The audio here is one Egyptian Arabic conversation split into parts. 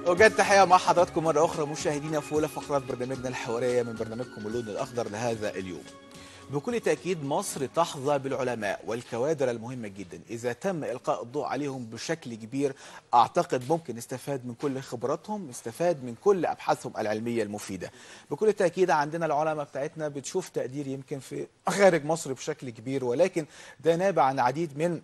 وجد تحية مع حضراتكم مرة أخرى مشاهدينا في أولى فقرات برنامجنا الحوارية من برنامجكم اللون الأخضر لهذا اليوم. بكل تأكيد مصر تحظى بالعلماء والكوادر المهمة جدا إذا تم إلقاء الضوء عليهم بشكل كبير أعتقد ممكن نستفاد من كل خبراتهم نستفاد من كل أبحاثهم العلمية المفيدة بكل تأكيد عندنا العلماء بتاعتنا بتشوف تقدير يمكن في خارج مصر بشكل كبير ولكن ده نابع عن عديد من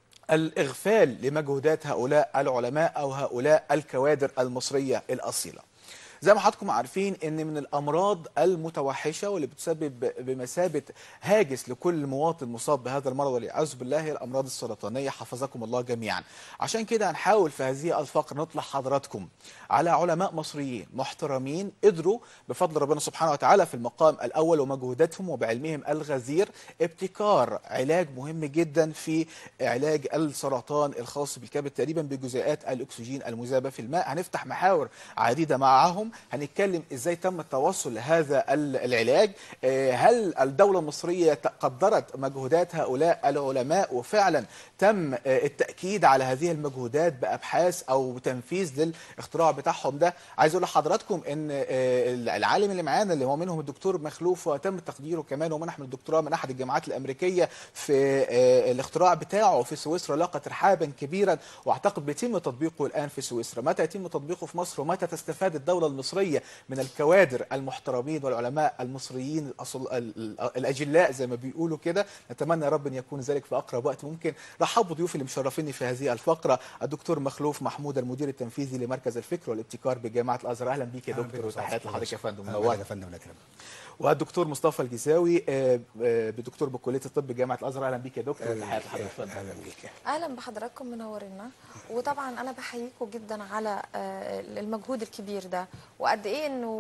الإغفال لمجهودات هؤلاء العلماء أو هؤلاء الكوادر المصرية الأصيلة زي ما حضراتكم عارفين ان من الامراض المتوحشه واللي بتسبب بمثابه هاجس لكل مواطن مصاب بهذا المرض والعياذ بالله هي الامراض السرطانيه حفظكم الله جميعا عشان كده هنحاول في هذه الفقره نطلع حضراتكم على علماء مصريين محترمين قدروا بفضل ربنا سبحانه وتعالى في المقام الاول ومجهوداتهم وبعلمهم الغزير ابتكار علاج مهم جدا في علاج السرطان الخاص بالكبد تقريبا بجزيئات الاكسجين المذابه في الماء هنفتح محاور عديده معهم هنتكلم ازاي تم التوصل لهذا العلاج هل الدوله المصريه قدرت مجهودات هؤلاء العلماء وفعلا تم التاكيد على هذه المجهودات بابحاث او تنفيذ للاختراع بتاعهم ده عايز اقول لحضراتكم ان العالم اللي معانا اللي هو منهم الدكتور مخلوف وتم تقديره كمان ومنح من الدكتوراه من احد الجامعات الامريكيه في الاختراع بتاعه في سويسرا لقى ترحابا كبيرا واعتقد بيتم تطبيقه الان في سويسرا متى يتم تطبيقه في مصر ومتى تستفاد الدوله المصريه من الكوادر المحترمين والعلماء المصريين الأصل الاجلاء زي ما بيقولوا كده نتمنى يا رب ان يكون ذلك في اقرب وقت ممكن رحبوا ضيوفي اللي مشرفيني في هذه الفقره الدكتور مخلوف محمود المدير التنفيذي لمركز الفكر والابتكار بجامعه الازهر اهلا بيك يا دكتور وتحياتي لحضرتك يا فندم منور يا فندم لك والدكتور مصطفى الجزاوي بدكتور بكليه الطب جامعه الازهر اهلا بيك يا دكتور وتحياتي لحضرتك يا فندم اهلا بيك اهلا بحضراتكم منورنا وطبعا انا بحييكم جدا على المجهود الكبير ده وقد ايه انه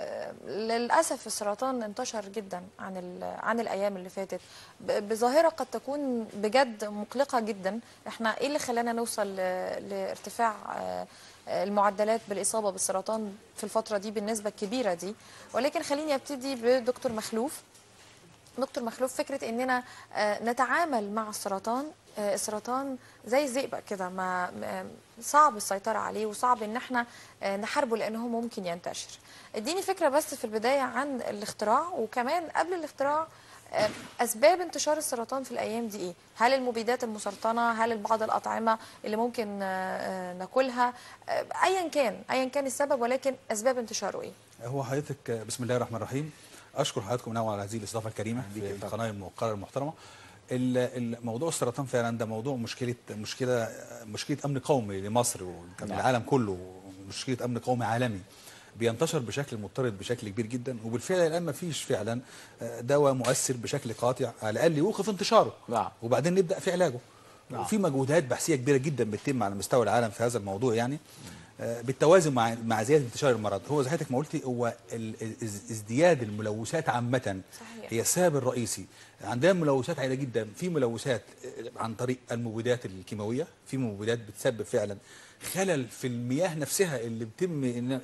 للاسف السرطان انتشر جدا عن عن الايام اللي فاتت بظاهره قد تكون بجد مقلقه جدا احنا ايه اللي خلانا نوصل لارتفاع المعدلات بالاصابه بالسرطان في الفتره دي بالنسبه الكبيره دي ولكن خليني ابتدي بدكتور مخلوف دكتور مخلوف فكره اننا نتعامل مع السرطان السرطان زي الذئبق كده ما صعب السيطره عليه وصعب ان احنا نحاربه لانه ممكن ينتشر اديني فكره بس في البدايه عن الاختراع وكمان قبل الاختراع اسباب انتشار السرطان في الايام دي ايه هل المبيدات المسرطنه هل بعض الاطعمه اللي ممكن ناكلها ايا كان ايا كان السبب ولكن اسباب انتشاره ايه هو حضرتك بسم الله الرحمن الرحيم اشكر حضراتكم نوعا على هذه الاستضافه الكريمه في القناه الموقره المحترمه الموضوع السرطان فعلا ده موضوع مشكله مشكله مشكله امن قومي لمصر والعالم كله مشكله امن قومي عالمي بينتشر بشكل مضطرد بشكل كبير جدا وبالفعل الان ما فيش فعلا دواء مؤثر بشكل قاطع على الاقل يوقف انتشاره نعم وبعدين نبدا في علاجه نعم. وفي مجهودات بحثيه كبيره جدا بتتم على مستوى العالم في هذا الموضوع يعني بالتوازن مع مع زياده انتشار المرض هو زي حضرتك ما قلتي هو ازدياد الملوثات عامه صحيح. هي السبب الرئيسي عندنا ملوثات عاليه جدا في ملوثات عن طريق المبيدات الكيماويه في مبيدات بتسبب فعلا خلل في المياه نفسها اللي بتم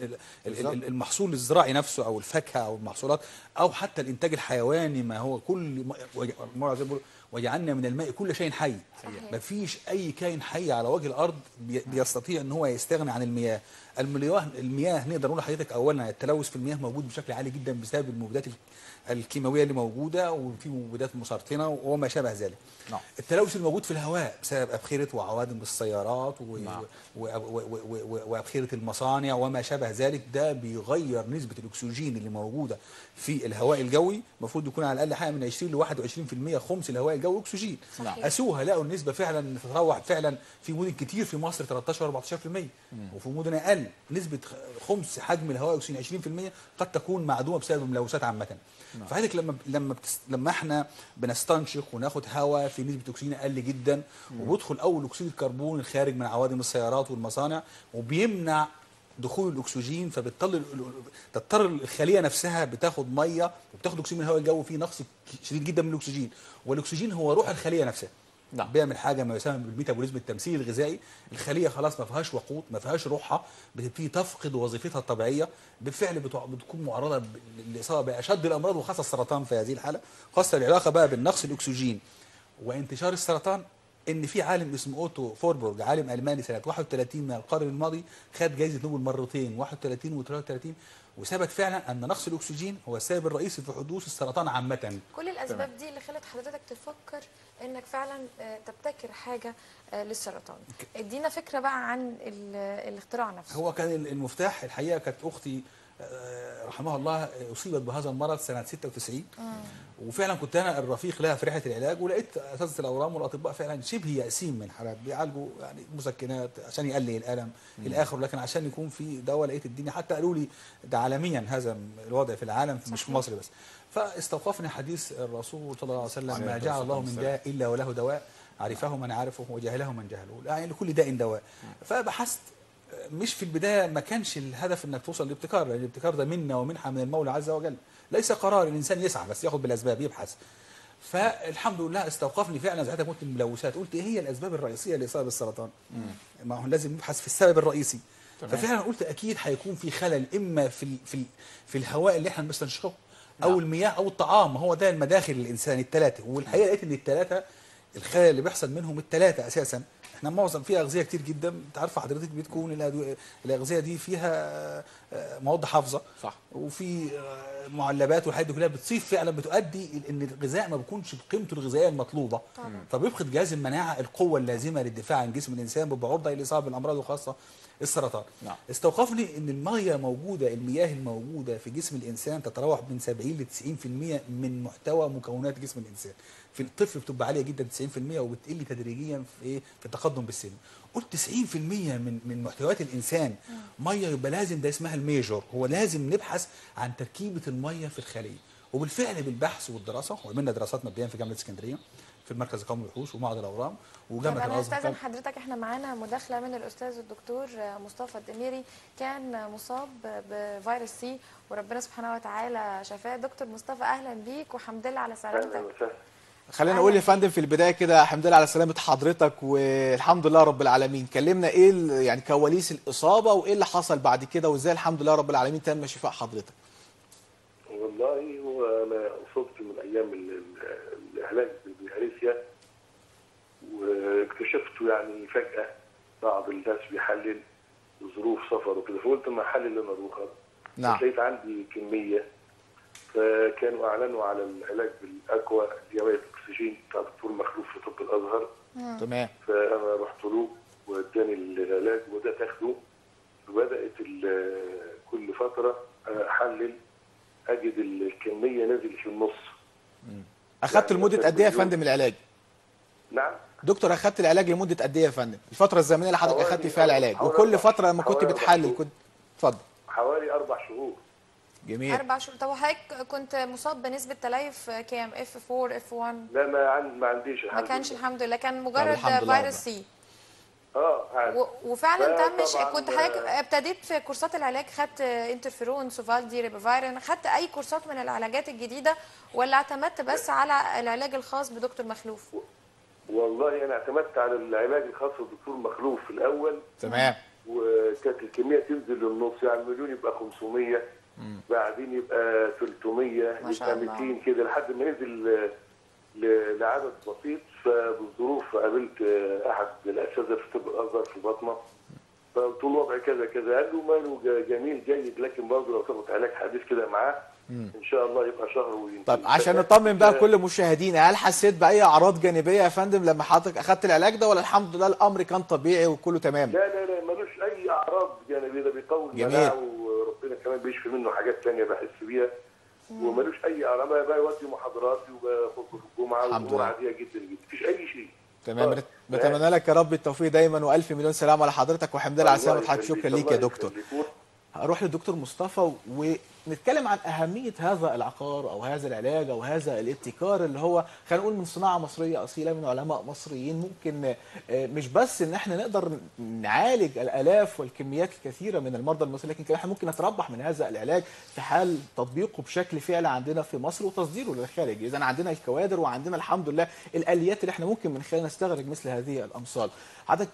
المحصول الزراعي نفسه او الفاكهه او المحصولات او حتى الانتاج الحيواني ما هو كل ما زي وجعلنا من الماء كل شيء حي صحيح. ما فيش اي كائن حي على وجه الارض بيستطيع ان هو يستغني عن المياه المياه المياه نقدر نقول لحضرتك اولا التلوث في المياه موجود بشكل عالي جدا بسبب المبيدات الكيماويه اللي موجوده وفي مبيدات مسرطنه وما شابه ذلك نعم. التلوث الموجود في الهواء بسبب ابخره وعوادم السيارات و... نعم. و... و... و... وابخره المصانع وما شابه ذلك ده بيغير نسبه الاكسجين اللي موجوده في الهواء الجوي المفروض يكون على الاقل حاجه من 20 ل 21% خمس الهواء الجوي اكسجين نعم. قاسوها لقوا النسبه فعلا تتراوح فعلا في مدن كتير في مصر 13 و14% وفي مدن اقل نسبه خمس حجم الهواء الاكسجين 20% قد تكون معدومه بسبب الملوثات عامه نعم. فحضرتك لما لما بتس... لما احنا بنستنشق وناخد هواء في نسبه اكسجين اقل جدا وبيدخل اول اكسيد الكربون الخارج من عوادم السيارات والمصانع وبيمنع دخول الاكسجين فبتضطر تضطر الخليه نفسها بتاخد ميه وبتاخد اكسجين من الهواء الجوي فيه نقص شديد جدا من الاكسجين والاكسجين هو روح الخليه نفسها نعم. بيعمل حاجه ما يسمى بالميتابوليزم التمثيلي الغذائي الخليه خلاص ما فيهاش وقود ما فيهاش روحها بتبتدي تفقد وظيفتها الطبيعيه بالفعل بتع- بتكون معرضه ب- للاصابه باشد الامراض وخاصه السرطان في هذه الحاله خاصه العلاقه بقى بين نقص الاكسجين وانتشار السرطان ان في عالم اسمه اوتو فوربورج عالم الماني سنه 31 من القرن الماضي خد جائزه نوبل مرتين 31 و33 وثبت فعلا ان نقص الاكسجين هو السبب الرئيسي في حدوث السرطان عامه كل الاسباب دي اللي خلت حضرتك تفكر انك فعلا آه، تبتكر حاجه آه، للسرطان ادينا فكره بقى عن ال- الاختراع نفسه هو كان المفتاح الحقيقه كانت اختي آه، رحمها الله اصيبت بهذا المرض سنه 96 وفعلا كنت انا الرفيق لها في رحله العلاج ولقيت اساتذه الاورام والاطباء فعلا شبه يائسين من حالات بيعالجوا يعني مسكنات عشان يقلل الالم الى اخره لكن عشان يكون في دواء لقيت الدنيا حتى قالوا لي ده عالميا هذا الوضع في العالم مش في مصر بس فاستوقفني حديث الرسول صلى الله عليه وسلم عليه ما الصلاة جعل الله من والسلام. داء الا وله دواء عرفه من عرفه وجهله من جهله يعني لكل داء دواء فبحثت مش في البدايه ما كانش الهدف انك توصل للابتكار لان الابتكار ده منا ومنحه من المولى عز وجل ليس قرار الانسان يسعى بس ياخذ بالاسباب يبحث فالحمد لله استوقفني فعلا ساعتها قلت الملوثات قلت ايه هي الاسباب الرئيسيه لاصابه السرطان ما هو لازم نبحث في السبب الرئيسي تمام. ففعلا قلت اكيد هيكون في خلل اما في ال- في ال- في الهواء اللي احنا بنستنشقه او نعم. المياه او الطعام هو ده المداخل الانسان الثلاثه والحقيقه لقيت ان الثلاثه الخلل اللي بيحصل منهم الثلاثه اساسا احنا معظم فيها اغذيه كتير جدا انت عارفه حضرتك بتكون الأدو- الاغذيه دي فيها آه، مواد حافظه صح. وفي آه، معلبات والحاجات دي كلها بتصيب فعلا بتؤدي ال- ان الغذاء ما بيكونش بقيمته الغذائيه المطلوبه طبعا. فبيفقد جهاز المناعه القوه اللازمه للدفاع عن جسم الانسان بيبقى عرضه للاصابه بالامراض وخاصه السرطان نعم. استوقفني ان الميه موجوده المياه الموجوده في جسم الانسان تتراوح من 70 ل 90% من محتوى مكونات جسم الانسان في الطفل بتبقى عاليه جدا 90% وبتقل تدريجيا في ايه في التقدم بالسن قلت 90% من من محتويات الانسان ميه يبقى لازم ده اسمها الميجور هو لازم نبحث عن تركيبه الميه في الخليه وبالفعل بالبحث والدراسه وعملنا دراسات مبدئيا في جامعه اسكندريه في المركز القومي للبحوث ومعهد الاورام طب وجامعه انا الازهر هستاذن حضرتك احنا معانا مداخله من الاستاذ الدكتور مصطفى الدميري كان مصاب بفيروس سي وربنا سبحانه وتعالى شفاه دكتور مصطفى اهلا بيك وحمد لله على اهلا سلامتك وسهلا خلينا نقول يا فندم في البدايه كده الحمد لله على سلامه حضرتك والحمد لله رب العالمين كلمنا ايه ال- يعني كواليس الاصابه وايه اللي حصل بعد كده وازاي الحمد لله رب العالمين تم شفاء حضرتك والله هو انا اصبت من ايام ال- ال- العلاج بالهريسيا واكتشفت يعني فجاه بعض الناس بيحلل ظروف سفر وكده فقلت اما احلل انا اروح نعم لقيت عندي كميه فكانوا اعلنوا على العلاج بالاكوا ديابيت الاكسجين بتاع الدكتور مخلوف في طب الازهر تمام فانا رحت له واداني العلاج وبدات اخده وبدات ال- كل فتره احلل اجد ال- الكميه نزل في النص اخدت يعني لمده قد ايه يا اليوم- فندم العلاج نعم دكتور اخدت العلاج لمده قد ايه يا فندم الفتره الزمنيه اللي حضرتك حوالي- اخدت فيها العلاج حوالي وكل أربع- فتره لما كنت حوالي أربع بتحلل شهور. كنت اتفضل حوالي اربع شهور جميل اربع شهور طب وحضرتك كنت مصاب بنسبه تليف كام اف 4 اف 1 لا ما عن ما عنديش ما الحمد كانش لله. الحمد لله كان مجرد الحمد لله فيروس سي اه عادي. و- وفعلا لا تمش طبعاً، كنت آه. حضرتك ابتديت في كورسات العلاج خدت انترفيرون سوفالدي ريبافيرين خدت اي كورسات من العلاجات الجديده ولا اعتمدت بس على العلاج الخاص بدكتور مخلوف والله انا اعتمدت على العلاج الخاص بالدكتور مخلوف في الاول تمام وكانت الكميه تنزل للنص يعني مليون يبقى 500 بعدين يبقى 300 ما شاء يبقى الله. 200 كده لحد ما نزل ل- ل- لعدد بسيط فبالظروف قابلت احد الاساتذه في طب الازهر في بطنه فقلت له وضعي كذا كذا قال له ماله ج- جميل جيد لكن برضه لو تاخد علاج حديث كده معاه ان شاء الله يبقى شهر وينتهي طب عشان نطمن بقى كل مشاهدينا هل حسيت باي اعراض جانبيه يا فندم لما حضرتك اخدت العلاج ده ولا الحمد لله الامر كان طبيعي وكله تمام لا لا لا ملوش اي اعراض جانبيه ده بيقوي جميل. المناعه وربنا كمان بيشفي منه حاجات ثانيه بحس بيها وملوش اي اعراض بقى بقى يودي محاضراتي وبخطب في الجمعه الحمد والامور لله. عاديه جدا جدا مفيش اي شيء تمام آه. بت- بتمنى لك يا رب التوفيق دايما والف مليون سلام على حضرتك والحمد لله على الله سلامه حضرتك يخليك، شكرا ليك يا الله دكتور يخليك. هروح للدكتور مصطفى ونتكلم عن أهمية هذا العقار أو هذا العلاج أو هذا الابتكار اللي هو خلينا نقول من صناعة مصرية أصيلة من علماء مصريين ممكن آه، مش بس إن احنا نقدر نعالج الآلاف والكميات الكثيرة من المرضى المصريين لكن كمان احنا ممكن نتربح من هذا العلاج في حال تطبيقه بشكل فعلي عندنا في مصر وتصديره للخارج إذا عندنا الكوادر وعندنا الحمد لله الآليات اللي احنا ممكن من خلالها نستخرج مثل هذه الأمثال حضرتك ك-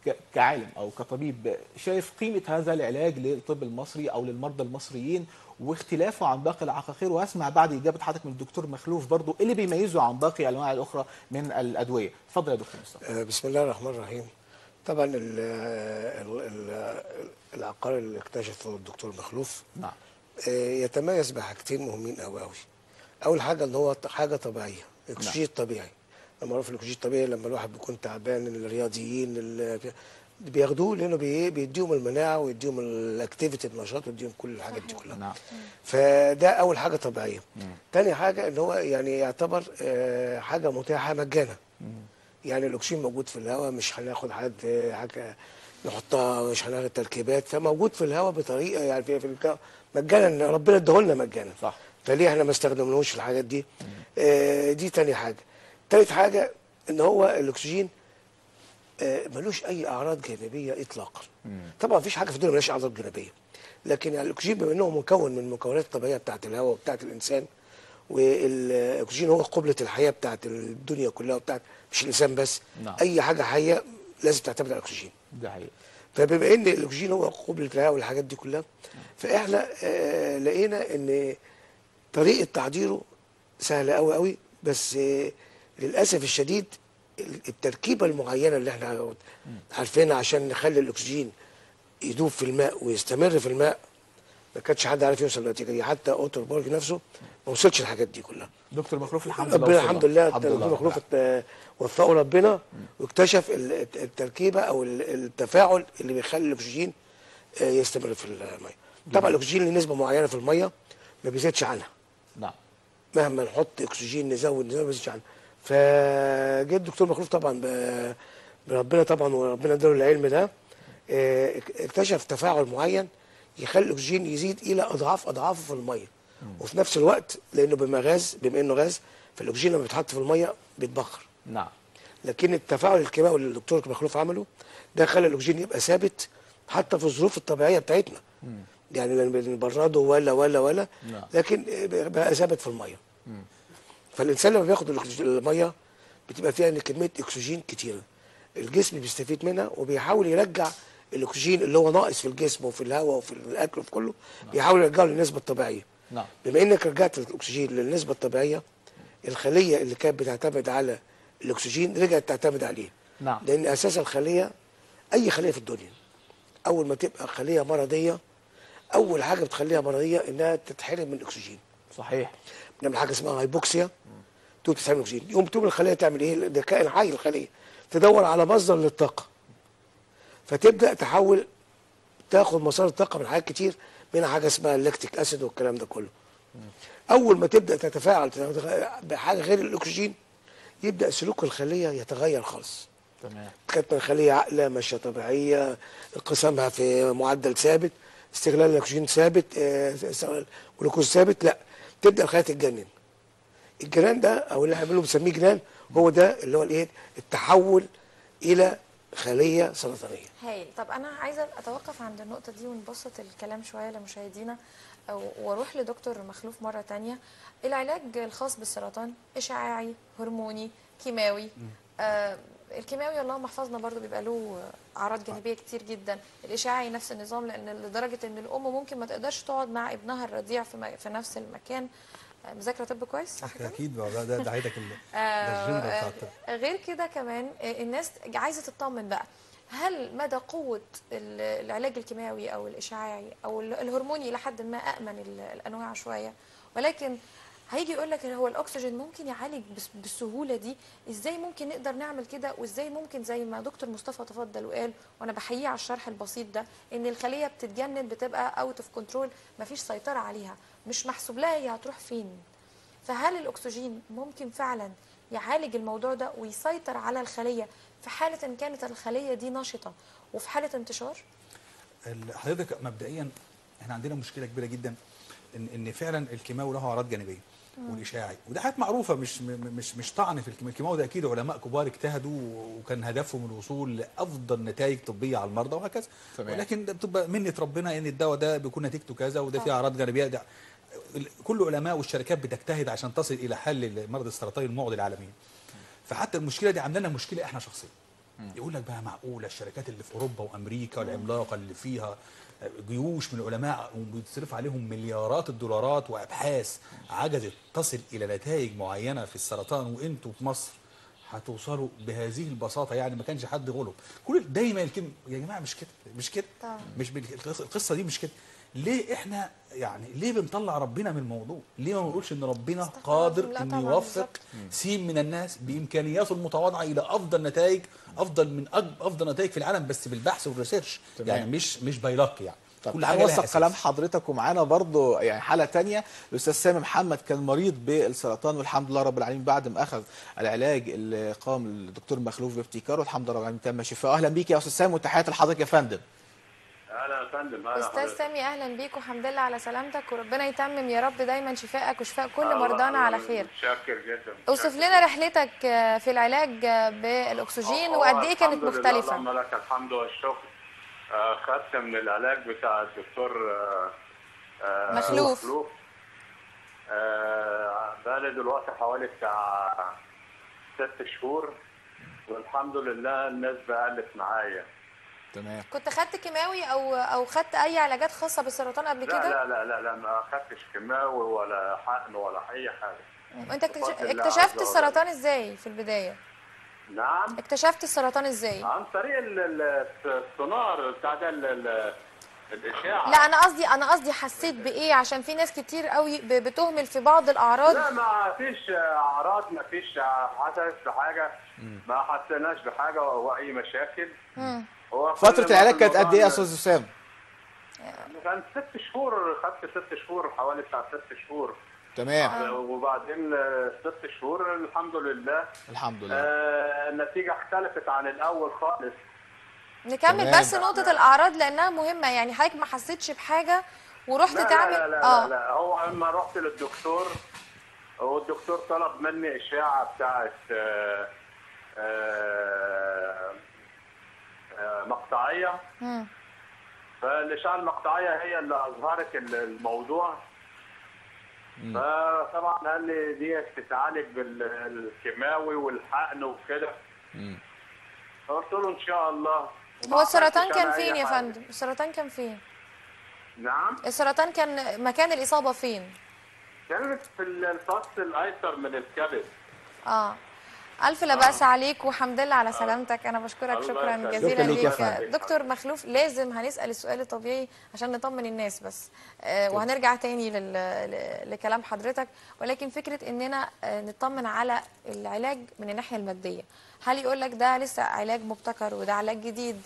ك- كعالم او كطبيب شايف قيمه هذا العلاج للطب المصري او للمرضى المصريين واختلافه عن باقي العقاقير واسمع بعد اجابه حضرتك من الدكتور مخلوف برضو إيه اللي بيميزه عن باقي الانواع الاخرى من الادويه اتفضل يا دكتور مصطفى آه، بسم الله الرحمن الرحيم طبعا ال ال ال العقار اللي اكتشفه الدكتور مخلوف نعم آه، يتميز بحاجتين مهمين قوي قوي اول حاجه ان هو ط- حاجه طبيعيه الاكسجين الطبيعي لما معروف الاكسجين الطبيعي لما الواحد بيكون تعبان الرياضيين ال- بياخدوه لانه بي- بيديهم المناعه ويديهم الاكتيفيتي النشاط ويديهم كل الحاجات دي كلها نعم فده اول حاجه طبيعيه تاني حاجه ان هو يعني يعتبر آه، حاجه متاحه مجانا يعني الاكسجين موجود في الهواء مش هناخد حد آه، حاجه نحطها مش هناخد تركيبات فموجود في الهواء بطريقه يعني في في الك- مجانا ربنا اداهولنا مجانا صح. فليه احنا ما استخدمناهوش في الحاجات دي آه، دي تاني حاجه تالت حاجه ان هو الاكسجين آه، ملوش اي اعراض جانبيه اطلاقا طبعا مفيش حاجه في الدنيا ملهاش اعراض جانبيه لكن يعني الاكسجين بما انه مكون من المكونات الطبيعيه بتاعت الهواء وبتاعت الانسان والاكسجين هو قبله الحياه بتاعت الدنيا كلها وبتاعت مش الانسان بس نعم. اي حاجه حيه لازم تعتمد على الاكسجين ده حقيقي فبما ان الاكسجين هو قبله الحياه والحاجات دي كلها فاحنا آه، لقينا ان طريقه تحضيره سهله قوي قوي بس آه، للاسف الشديد التركيبه المعينه اللي احنا عارفينها عشان نخلي الاكسجين يدوب في الماء ويستمر في الماء ما كانش حد عارف يوصل للنتيجه دي حتى اوتر بورج نفسه ما وصلش الحاجات دي كلها دكتور مخلوف الحمد لله ربنا وصلنا. الحمد لله الحمد الدكتور لله مخلوف ات- وفقه ربنا واكتشف ال- التركيبه او ال- التفاعل اللي بيخلي الاكسجين آه، يستمر في الميه طبعا الاكسجين له نسبه معينه في الميه ما بيزيدش عنها نعم مهما نحط اكسجين نزود نزود ما بيزيدش عنها فجه الدكتور مخلوف طبعا ب- بربنا طبعا وربنا اداله العلم ده آه، اك- اكتشف تفاعل معين يخلي الاكسجين يزيد الى اضعاف اضعافه في الميه وفي نفس الوقت لانه بما غاز بما انه غاز فالاكسجين لما بيتحط في الميه بيتبخر نعم لكن التفاعل الكيماوي اللي الدكتور مخلوف عمله ده خلى الاكسجين يبقى ثابت حتى في الظروف الطبيعيه بتاعتنا يعني لما بنبرده ولا ولا ولا نعم. لكن بقى ثابت في الميه فالانسان لما بياخد الأكسجين- الميه بتبقى فيها إن كميه اكسجين كتيره الجسم بيستفيد منها وبيحاول يرجع الاكسجين اللي هو ناقص في الجسم وفي الهواء وفي الاكل وفي كله بيحاول يرجعه للنسبه الطبيعيه نعم بما انك رجعت الاكسجين للنسبه الطبيعيه الخليه اللي كانت بتعتمد على الاكسجين رجعت تعتمد عليه نعم. لان اساس الخليه اي خليه في الدنيا اول ما تبقى خليه مرضيه اول حاجه بتخليها مرضيه انها تتحرم من الاكسجين صحيح بنعمل حاجه اسمها هايبوكسيا تقوم تتحرم من الاكسجين يقوم تقوم الخليه تعمل ايه ده كائن حي الخليه تدور على مصدر للطاقه فتبدا تحول تاخد مسار الطاقه من حاجات كتير منها حاجه اسمها اللاكتيك اسيد والكلام ده كله اول ما تبدا تتفاعل بحاجه غير الاكسجين يبدا سلوك الخليه يتغير خالص تمام كانت من خليه عاقله ماشيه طبيعيه انقسامها في معدل ثابت استغلال الاكسجين ثابت آه، استغلال الجلوكوز ثابت لا تبدا الخليه تتجنن الجنان ده او اللي احنا بنقوله بنسميه جنان هو ده اللي هو الايه التحول الى خليه سرطانيه هايل طب انا عايزه اتوقف عند النقطه دي ونبسط الكلام شويه لمشاهدينا أو- واروح لدكتور مخلوف مره تانية العلاج الخاص بالسرطان اشعاعي هرموني كيماوي آه الكيماوي اللهم احفظنا برضو بيبقى له اعراض جانبيه كتير جدا الاشعاعي نفس النظام لان لدرجه ان الام ممكن ما تقدرش تقعد مع ابنها الرضيع في, م- في نفس المكان آه، مذاكره طب كويس صح كده اكيد بقى ده ده ده عيدك ال- ده آه، الجنرال بتاع آه، الطب غير كده كمان آه، الناس عايزه تطمن بقى هل مدى قوه ال- العلاج الكيماوي او الاشعاعي او ال- الهرموني الى حد ما امن ال- الانواع شويه ولكن هيجي يقول لك هو الاكسجين ممكن يعالج بس- بالسهوله دي ازاي ممكن نقدر نعمل كده وازاي ممكن زي ما دكتور مصطفى تفضل وقال وانا بحييه على الشرح البسيط ده ان الخليه بتتجنن بتبقى اوت اوف كنترول مفيش سيطره عليها مش محسوب لها هي هتروح فين فهل الاكسجين ممكن فعلا يعالج الموضوع ده ويسيطر على الخليه في حاله ان كانت الخليه دي نشطه وفي حاله انتشار ال- حضرتك مبدئيا احنا عندنا مشكله كبيره جدا ان ان فعلا الكيماوي له اعراض جانبيه والاشاعي وده حاجات معروفه مش م- م- مش مش طعن في الكيماوي الكيماوي ده اكيد علماء كبار اجتهدوا وكان هدفهم الوصول لافضل نتائج طبيه على المرضى وهكذا تمام. ولكن ده بتبقى منه ربنا ان الدواء ده بيكون نتيجته كذا وده فيه اعراض جانبيه ده ال- كل علماء والشركات بتجتهد عشان تصل الى حل مرض السرطان المعضل العالمي فحتى المشكله دي عامله لنا مشكله احنا شخصيا يقول لك بقى معقوله الشركات اللي في اوروبا وامريكا والعملاقه اللي فيها جيوش من العلماء وبيتصرف عليهم مليارات الدولارات وابحاث عجزت تصل الى نتائج معينه في السرطان وانتوا في مصر هتوصلوا بهذه البساطه يعني ما كانش حد غلب كل دايما الكلمه يا جماعه مش كده مش كده طبعا. مش بال- القص- القصه دي مش كده ليه احنا يعني ليه بنطلع ربنا من الموضوع ليه ما بنقولش ان ربنا استغفر قادر الله، لا انه طبعاً، يوفق بالظبط. سين من الناس بامكانياته المتواضعه الى افضل نتائج افضل من أج- افضل نتائج في العالم بس بالبحث والريسيرش تمام. يعني مش مش بايلك يعني طب كل تعال حاجه لها نوثق أساس. كلام حضرتك ومعانا برضو يعني حالة تانية الأستاذ سامي محمد كان مريض بالسرطان والحمد لله رب العالمين بعد ما أخذ العلاج اللي قام الدكتور مخلوف بابتكاره والحمد لله رب العالمين تم شفاءه أهلا بيك يا أستاذ سامي وتحياتي لحضرتك يا فندم اهلا يا فندم اهلا استاذ حضرتك. سامي اهلا بيك والحمد لله على سلامتك وربنا يتمم يا رب دايما شفائك وشفاء كل الله- مرضانا الله على خير متشكر جدا اوصف متشكر. لنا رحلتك آه، في العلاج آه، بالاكسجين هو وقد ايه كانت الحمد لله، مختلفه اللهم لك الحمد والشكر آه، خدت من العلاج بتاع الدكتور آه، آه، مخلوف. مخلوف آه، بقالي دلوقتي حوالي بتاع ست شهور والحمد لله النسبة قلت معايا تمام كنت خدت كيماوي او او خدت اي علاجات خاصه بالسرطان قبل لا كده لا لا لا لا ما خدتش كيماوي ولا حقن ولا أي حاجة انت اكتش- بفضل الله اكتشفت عز وجل. السرطان ازاي في البدايه نعم اكتشفت السرطان ازاي عن طريق ال- ال- السونار بتاع ده ال- ال- الاشعه لا انا قصدي انا قصدي حسيت بايه عشان في ناس كتير قوي ب- بتهمل في بعض الاعراض لا ما فيش اعراض ما فيش حدث بحاجه ما حسيناش بحاجه او اي مشاكل هو كل فترة ما العلاج كانت قد إيه يا الموضوع- أستاذ سامي؟ كان ست شهور خدت ست شهور حوالي بتاع ست شهور تمام وبعدين آه، ست شهور الحمد لله الحمد لله آه، النتيجه اختلفت عن الاول خالص نكمل تمام. بس نقطه الاعراض لانها مهمه يعني حضرتك ما حسيتش بحاجه ورحت لا تعمل لا لا, لا, اه لا, لا هو اما رحت للدكتور هو الدكتور طلب مني اشاعه بتاعت آه، آه، آه، مقطعيه مم. فالاشعه المقطعيه هي اللي اظهرت ال- الموضوع فطبعا قال لي دي تتعالج بالكيماوي والحقن وكده فقلت له ان شاء الله هو السرطان عملتش كان أنا أي فين يا حاجة. فندم السرطان كان فين نعم السرطان كان مكان الاصابه فين كانت في الفص الايسر من الكبد اه ألف لا بأس عليك وحمد لله على سلامتك أنا بشكرك الله شكرا يخليك. جزيلا شكرا ليك يا ليك فندم. دكتور مخلوف لازم هنسأل السؤال الطبيعي عشان نطمن الناس بس آه وهنرجع تاني لل... ل- لكلام حضرتك ولكن فكرة إننا آه نطمن على العلاج من الناحية المادية هل يقول لك ده لسه علاج مبتكر وده علاج جديد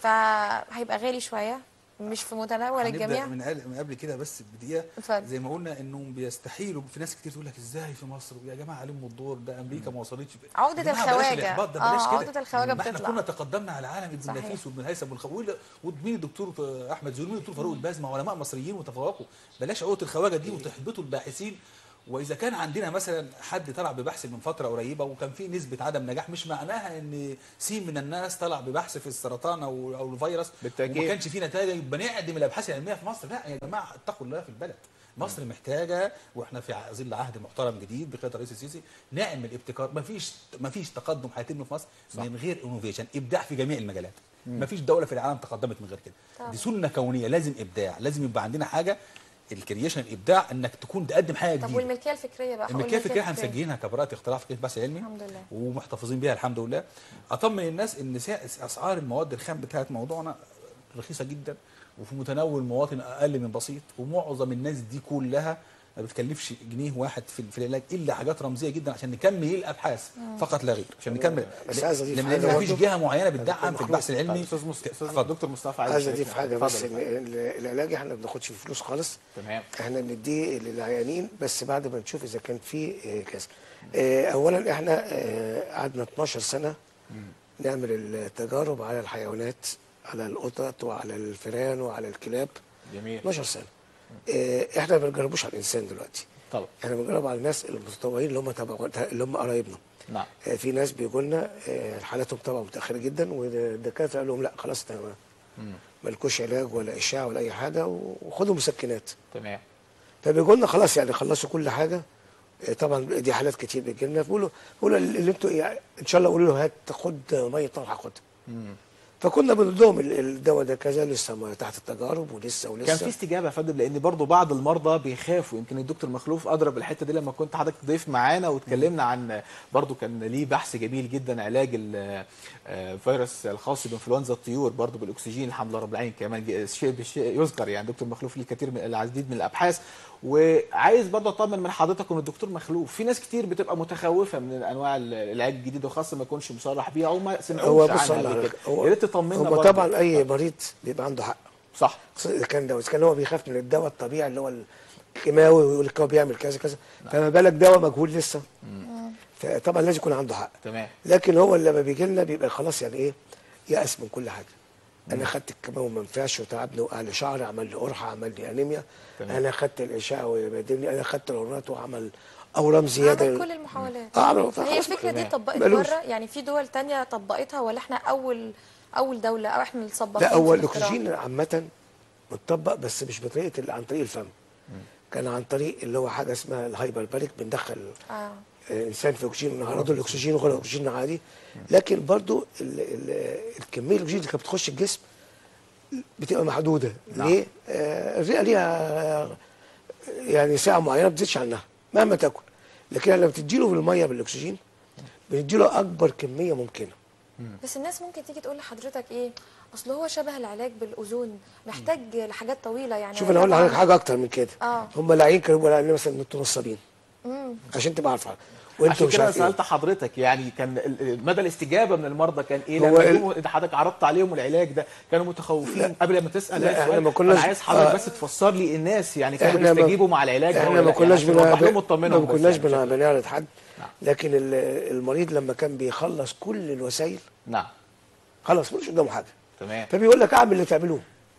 فهيبقى غالي شوية مش في متناول هنبدأ الجميع من قبل من قبل كده بس بدقيقه اتفضل. زي ما قلنا انهم بيستحيلوا في ناس كتير تقول لك ازاي في مصر يا جماعه عليهم الدور ده امريكا ما وصلتش عقدة يا جماعة بلاش الخواجة. الإحباط ده آه، بلاش كده عقدة الخواجة ما احنا بتطلع. كنا تقدمنا على العالم ابن صحيح. نفيس وابن الهيثم والخويل ومين الدكتور احمد زويل ومين الدكتور فاروق الباز ما علماء مصريين وتفوقوا بلاش عقده الخواجه دي وتحبطوا الباحثين واذا كان عندنا مثلا حد طلع ببحث من فتره قريبه وكان في نسبه عدم نجاح مش معناها ان سين من الناس طلع ببحث في السرطان او او الفيروس بالتأكيد. وما كانش في نتائج يبقى نعدم الابحاث العلميه في مصر لا يا جماعه اتقوا الله في البلد مصر محتاجه واحنا في ظل عهد محترم جديد بقياده الرئيس السيسي نعمل ابتكار مفيش مفيش تقدم هيتم في مصر صح. من غير انوفيشن ابداع في جميع المجالات مفيش دوله في العالم تقدمت من غير كده طبعا. دي سنه كونيه لازم ابداع لازم يبقى عندنا حاجه الكرييشن الابداع انك تكون تقدم حاجه طب جديده والملكية الفكرية بقى الملكيه الفكريه احنا مسجلينها كبراءه اختراع في كليه بحث علمي الحمد لله. ومحتفظين بيها الحمد لله اطمن الناس ان سع- اسعار المواد الخام بتاعت موضوعنا رخيصه جدا وفي متناول مواطن اقل من بسيط ومعظم الناس دي كلها ما بتكلفش جنيه واحد في في العلاج الا حاجات رمزيه جدا عشان نكمل الابحاث فقط لا غير عشان نكمل بس عايز أضيف لان حاجة ما فيش برضه. جهه معينه بتدعم في البحث العلمي أستاذ مس- أستاذ اتفضل. دكتور مصطفى عايز عايز يشاركنا. اضيف حاجه بس اتفضل. ان ال- العلاج احنا ما بناخدش فيه فلوس خالص تمام احنا بنديه للعيانين بس بعد ما نشوف اذا كان في آه، كذا آه، اولا احنا آه، قعدنا 12 سنه نعمل التجارب على الحيوانات على القطط وعلى الفئران وعلى الكلاب جميل 12 سنه آه، احنا ما بنجربوش على الانسان دلوقتي طبعا احنا بنجرب على الناس المتطوعين اللي هم تبع اللي هم قرايبنا نعم آه، في ناس بيجوا لنا آه، حالاتهم طبعا متاخره جدا والدكاتره قالوا لهم لا خلاص تمام مالكوش علاج ولا اشعه ولا اي حاجه وخدوا مسكنات تمام فبيقول لنا خلاص يعني خلصوا كل حاجه آه، طبعا دي حالات كتير بتجي لنا بيقولوا بيقولوا اللي انتوا يعني ان شاء الله قولوا له هات خد ميه طبعا هاخدها فكنا بنقول لهم ال- الدواء ده كذا لسه ما تحت التجارب ولسه ولسه كان في استجابه يا فندم لان برضو بعض المرضى بيخافوا يمكن الدكتور مخلوف اضرب الحته دي لما كنت حضرتك ضيف معانا واتكلمنا عن برضو كان ليه بحث جميل جدا علاج ال- آه، فيروس الخاص بانفلونزا الطيور برضو بالاكسجين الحمد لله رب العالمين كمان ج- شيء بشيء يذكر يعني دكتور مخلوف ليه كثير من العديد من الابحاث وعايز برضو اطمن من حضرتك ومن الدكتور مخلوف في ناس كتير بتبقى متخوفه من انواع ال- العلاج الجديد وخاصه ما يكونش مصرح بيها او ما هو سمعوش بص عنها الله قبل عليك كده هو يا ريت تطمنا هو برضو. طبعا اي مريض بيبقى عنده حق صح خصوصا اذا كان دواء اذا كان هو بيخاف من الدواء الطبيعي اللي هو الكيماوي ويقول لك هو بيعمل كذا كذا فما بالك دواء مجهول لسه فطبعا لازم يكون عنده حق تمام لكن هو لما بيجي لنا بيبقى خلاص يعني ايه يأس من كل حاجه انا خدت الكيماوي وما نفعش وتعبني وقع لي شعري عمل لي قرحه عمل لي انيميا تمام. انا خدت الاشعه وبهدلني انا خدت الهرمونات وعمل اورام زياده عمل كل المحاولات اه عمل هي فخلاص الفكره دي تمام. طبقت ملوش. بره يعني في دول تانية طبقتها ولا احنا اول اول دوله او احنا اللي سبقين لا هو في الاختراع؟ الاكسجين عامه متطبق بس مش بطريقه ال- عن طريق الفم كان عن طريق اللي هو حاجه اسمها الهايبر باريك بندخل اه الانسان في اكسجين نهارده الاكسجين وغير الاكسجين عادي لكن برضو ال ال الكميه الاكسجين اللي كانت بتخش الجسم بتبقى محدوده نعم. ليه؟ آه الرئه ليها آه، يعني ساعه معينه ما بتزيدش عنها مهما تاكل لكن لما بتديله بالميه بالاكسجين بنديله اكبر كميه ممكنه بس الناس ممكن تيجي تقول لحضرتك ايه اصل هو شبه العلاج بالاوزون محتاج لحاجات طويله يعني شوف انا اقول لحضرتك طبعاً- حاجه اكتر من كده آه. هم لاعين كانوا بيقولوا علينا مثلا انتوا نصابين عشان تبقى عارفه وانتوا عشان مش كده انا عارف ايه سالت حضرتك يعني كان ال- ال- مدى الاستجابه من المرضى كان ايه هو لما ال- جم- إذا حضرتك عرضت عليهم العلاج ده كانوا متخوفين قبل ما تسال لا، ده إحنا السؤال، ما كناش- انا عايز حضرتك آه. بس تفسر لي الناس يعني كانوا إحنا ما- بيستجيبوا مع العلاج ده احنا ولا ما لا؟ كناش يعني عشان أوضح لهم بن... وتطمنهم ما بس كناش يعني بن- بشكل- بنعرض حد نعم. لكن ال- المريض لما كان بيخلص كل الوسائل نعم خلاص ملوش قدامه حاجه تمام فبيقول لك اعمل اللي تعملوه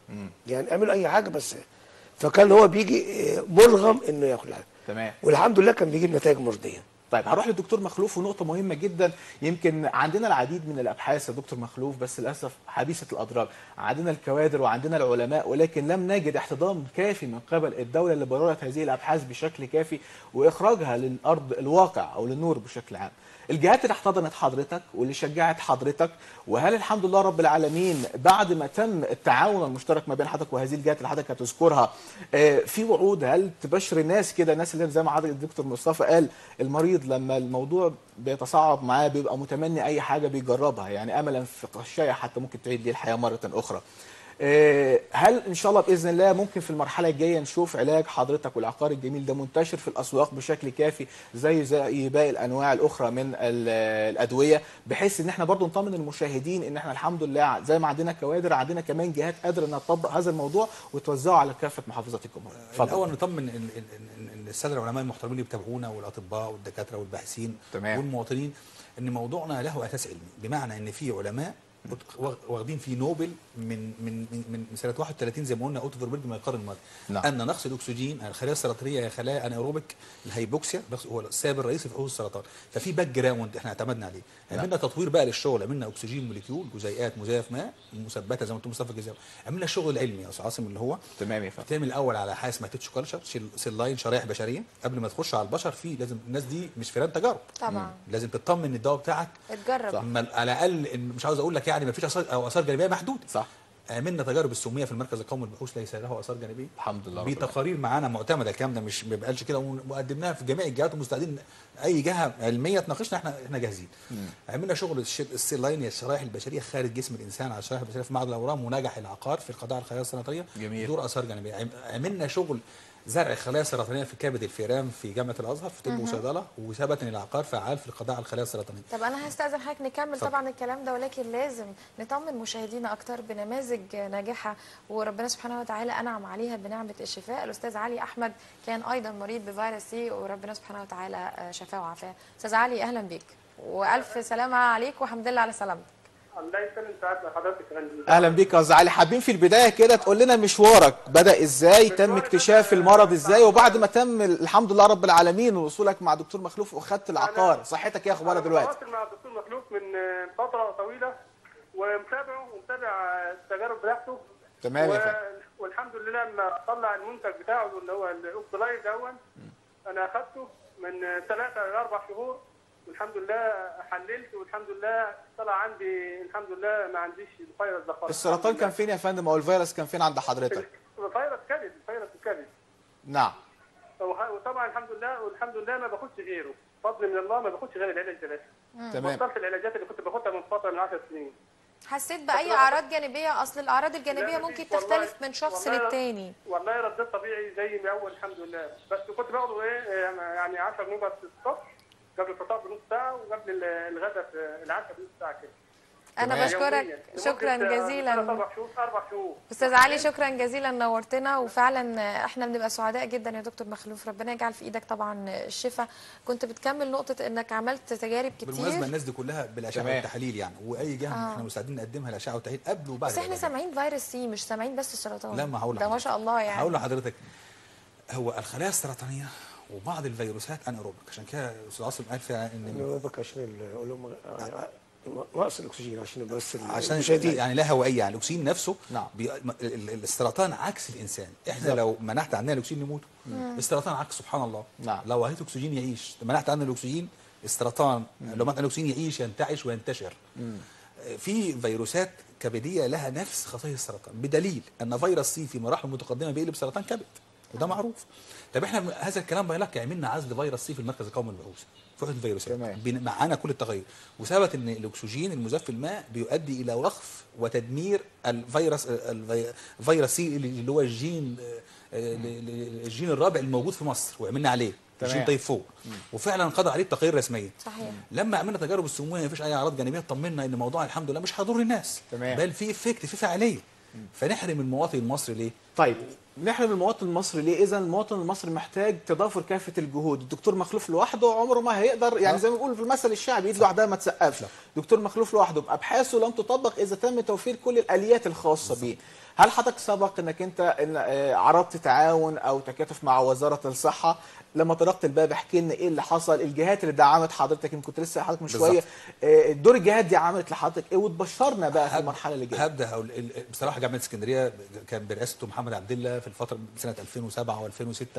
يعني اعملوا اي حاجه بس فكان هو بيجي آه، مرغم انه ياكل حاجه تمام والحمد لله كان بيجيب نتائج مرضيه طيب هروح للدكتور مخلوف ونقطة مهمة جدا يمكن عندنا العديد من الأبحاث يا دكتور مخلوف بس للأسف حبيسة الأضرار عندنا الكوادر وعندنا العلماء ولكن لم نجد احتضان كافي من قبل الدولة اللي بررت هذه الأبحاث بشكل كافي وإخراجها للأرض الواقع أو للنور بشكل عام الجهات اللي احتضنت حضرتك واللي شجعت حضرتك وهل الحمد لله رب العالمين بعد ما تم التعاون المشترك ما بين حضرتك وهذه الجهات اللي حضرتك هتذكرها آه، في وعود هل تبشر الناس كده الناس اللي زي ما حضرتك الدكتور مصطفى قال المريض لما الموضوع بيتصاعد معاه بيبقى متمني اي حاجه بيجربها يعني املا في قشايه حتى ممكن تعيد ليه الحياه مره اخرى آه، هل ان شاء الله باذن الله ممكن في المرحله الجايه نشوف علاج حضرتك والعقار الجميل ده منتشر في الاسواق بشكل كافي زي زي باقي الانواع الاخرى من ال- الادويه بحيث ان احنا برضو نطمن المشاهدين ان احنا الحمد لله زي ما عندنا كوادر عندنا كمان جهات قادره انها تطبق هذا الموضوع وتوزعه على كافه محافظات الجمهوريه الاول نطمن ال- ال- ال- ال- الساده العلماء المحترمين اللي بيتابعونا والاطباء والدكاتره والباحثين تمام. والمواطنين ان موضوعنا له اساس علمي بمعنى ان في علماء واخ- واخدين فيه نوبل من من من من من سنه 31 زي ما قلنا اوتو فوربرج من القرن الماضي نعم. ان نقص الاكسجين الخلايا السرطانيه هي خلايا انيروبيك الهيبوكسيا نقص- هو السبب الرئيسي في حدوث السرطان ففي باك جراوند احنا اعتمدنا عليه عملنا تطوير بقى للشغل عملنا اكسجين موليكيول جزيئات مزيف ماء مثبته زي ما قلت مصطفى الجزاوي عملنا الشغل العلمي يا استاذ عاصم اللي هو تمام يا فندم بتعمل الاول على حاجه اسمها تيتشو كلتشر سيل لاين شرايح بشريه قبل ما تخش على البشر في لازم الناس دي مش فيران تجارب طبعا لازم تطمن ان الدواء بتاعك اتجرب ما على الاقل إن مش عاوز اقول لك يعني ما فيش اثار او اثار جانبيه محدوده صح عملنا تجارب السميه في المركز القومي للبحوث ليس له اثار جانبيه الحمد لله رب العالمين. بتقارير معانا معتمده الكلام ده مش ما بقالش كده وقدمناها في جميع الجهات ومستعدين اي جهه علميه تناقشنا احنا احنا جاهزين عملنا شغل الش- السيل لاين هي الشرايح البشريه خارج جسم الانسان على الشرايح البشريه في معرض الاورام ونجح العقار في القضاء على الخلايا السرطانيه جميل. بدون اثار جانبيه عم- عملنا شغل زرع خلايا سرطانيه في كبد الفئران في جامعه الازهر في طب وصيدله وثبت ان العقار فعال في القضاء على الخلايا السرطانيه طب انا هستاذن حضرتك نكمل اتفضل. طبعا الكلام ده ولكن لازم نطمن مشاهدينا اكتر بنماذج ناجحه وربنا سبحانه وتعالى انعم عليها بنعمه الشفاء الاستاذ علي احمد كان ايضا مريض بفيروس سي وربنا سبحانه وتعالى آه، شفاه وعافاه استاذ علي اهلا بيك والف سلامه عليك والحمد لله على سلامتك الله يسلم سعادة حضرتك يا فندم. اهلا بيك يا استاذ علي حابين في البدايه كده تقول لنا مشوارك بدا ازاي تم اكتشاف المرض ازاي وبعد ما تم الحمد لله رب العالمين وصولك مع دكتور مخلوف واخدت العقار صحتك ايه اخبارها أنا دلوقتي متواصل مع الدكتور مخلوق من آه، فترة طويلة ومتابعه ومتابع آه، التجارب بتاعته تمام يا و- فندم والحمد لله لما طلع المنتج بتاعه اللي هو الاوكسلايد دون انا اخدته من ثلاثة إلى أربع شهور والحمد لله حللت والحمد لله طلع عندي الحمد لله ما عنديش الفيروس ده خالص السرطان كان فين يا فندم او الفيروس كان فين عند حضرتك فيروس كبد فيروس الكبد نعم وه- وطبعا الحمد لله والحمد لله ما باخدش غيره فضل من الله ما باخدش غير العلاج ده بس تمام بطلت العلاجات اللي كنت باخدها من فتره من 10 سنين حسيت باي اعراض جانبيه اصل الاعراض الجانبيه لا، ممكن مفيش والله. تختلف من شخص والله- للتاني والله رديت طبيعي زي ما اول الحمد لله بس كنت باخده ايه يعني 10 نوبات الصبح قبل الفطار بنص ساعه وقبل ال- الغداء في العشاء بنص ساعه كده انا تمام. بشكرك يومياً. شكرا لمدة، آه، جزيلا ثلاث اربع شهور اربع شهور استاذ علي شكرا جزيلا نورتنا وفعلا احنا بنبقى سعداء جدا يا دكتور مخلوف ربنا يجعل في ايدك طبعا الشفاء كنت بتكمل نقطه انك عملت تجارب بالمناسبه كتير الناس دي كلها بالاشعه تمام. والتحاليل يعني واي جهه آه. احنا مستعدين نقدمها الاشعه والتحاليل قبل وبعد بس احنا العلاج. سامعين فيروس سي مش سامعين بس السرطان لا ما هقول ده ما لحضرتك. شاء الله يعني هقول لحضرتك هو الخلايا السرطانيه وبعض الفيروسات انيروبيك عشان كده الاستاذ عاصم قال فيها ان نوبك عشان ال- اقول لهم آه، نقص الاكسجين عشان بس عشان المشاهدين يعني لا هوائيه يعني الاكسجين نفسه نعم. بي... ال- ال- السرطان عكس الانسان احنا لو منعت عننا الاكسجين نموت السرطان عكس سبحان الله نعم. لو هيت اكسجين يعيش منعت عنه الاكسجين السرطان لو منعت الاكسجين يعيش ينتعش وينتشر في فيروسات كبديه لها نفس خصائص السرطان بدليل ان فيروس سي في مراحل متقدمه بيقلب سرطان كبد وده معروف طب احنا هذا الكلام بيقول عملنا عزل فيروس سي في المركز القومي للبحوث في وحده الفيروسات تمام. بين- معانا كل التغير وثبت ان الاكسجين المزاف في الماء بيؤدي الى وقف وتدمير الفيروس الفي- فيروس سي اللي هو الجين آه، ل- ل- الجين الرابع الموجود في مصر وعملنا عليه تمام. الجين طيب فوق وفعلا قضى عليه التقارير الرسميه صحيح لما عملنا تجارب السمويه مفيش اي اعراض جانبيه طمنا ان الموضوع الحمد لله مش هيضر الناس تمام. بل في افكت في فعاليه فنحرم المواطن المصري ليه؟ طيب نحرم المواطن المصري ليه؟ اذا المواطن المصري محتاج تضافر كافه الجهود، الدكتور مخلوف لوحده عمره ما هيقدر يعني زي ما بيقولوا في المثل الشعبي ايد لوحدها ما تسقفش، دكتور مخلوف لوحده بابحاثه لن تطبق اذا تم توفير كل الاليات الخاصه به. هل حضرتك سبق انك انت إن آه، عرضت تعاون او تكاتف مع وزاره الصحه لما طرقت الباب احكي لنا ايه اللي حصل الجهات اللي دعمت حضرتك يمكن كنت لسه حضرتك من بالظبط. شويه آه، دور الجهات دي عملت لحضرتك ايه وتبشرنا بقى في هب- المرحله اللي جايه هبدا هقول ال- ال- بصراحه جامعه اسكندريه كان برئاسه محمد عبد الله في الفتره سنه 2007 و2006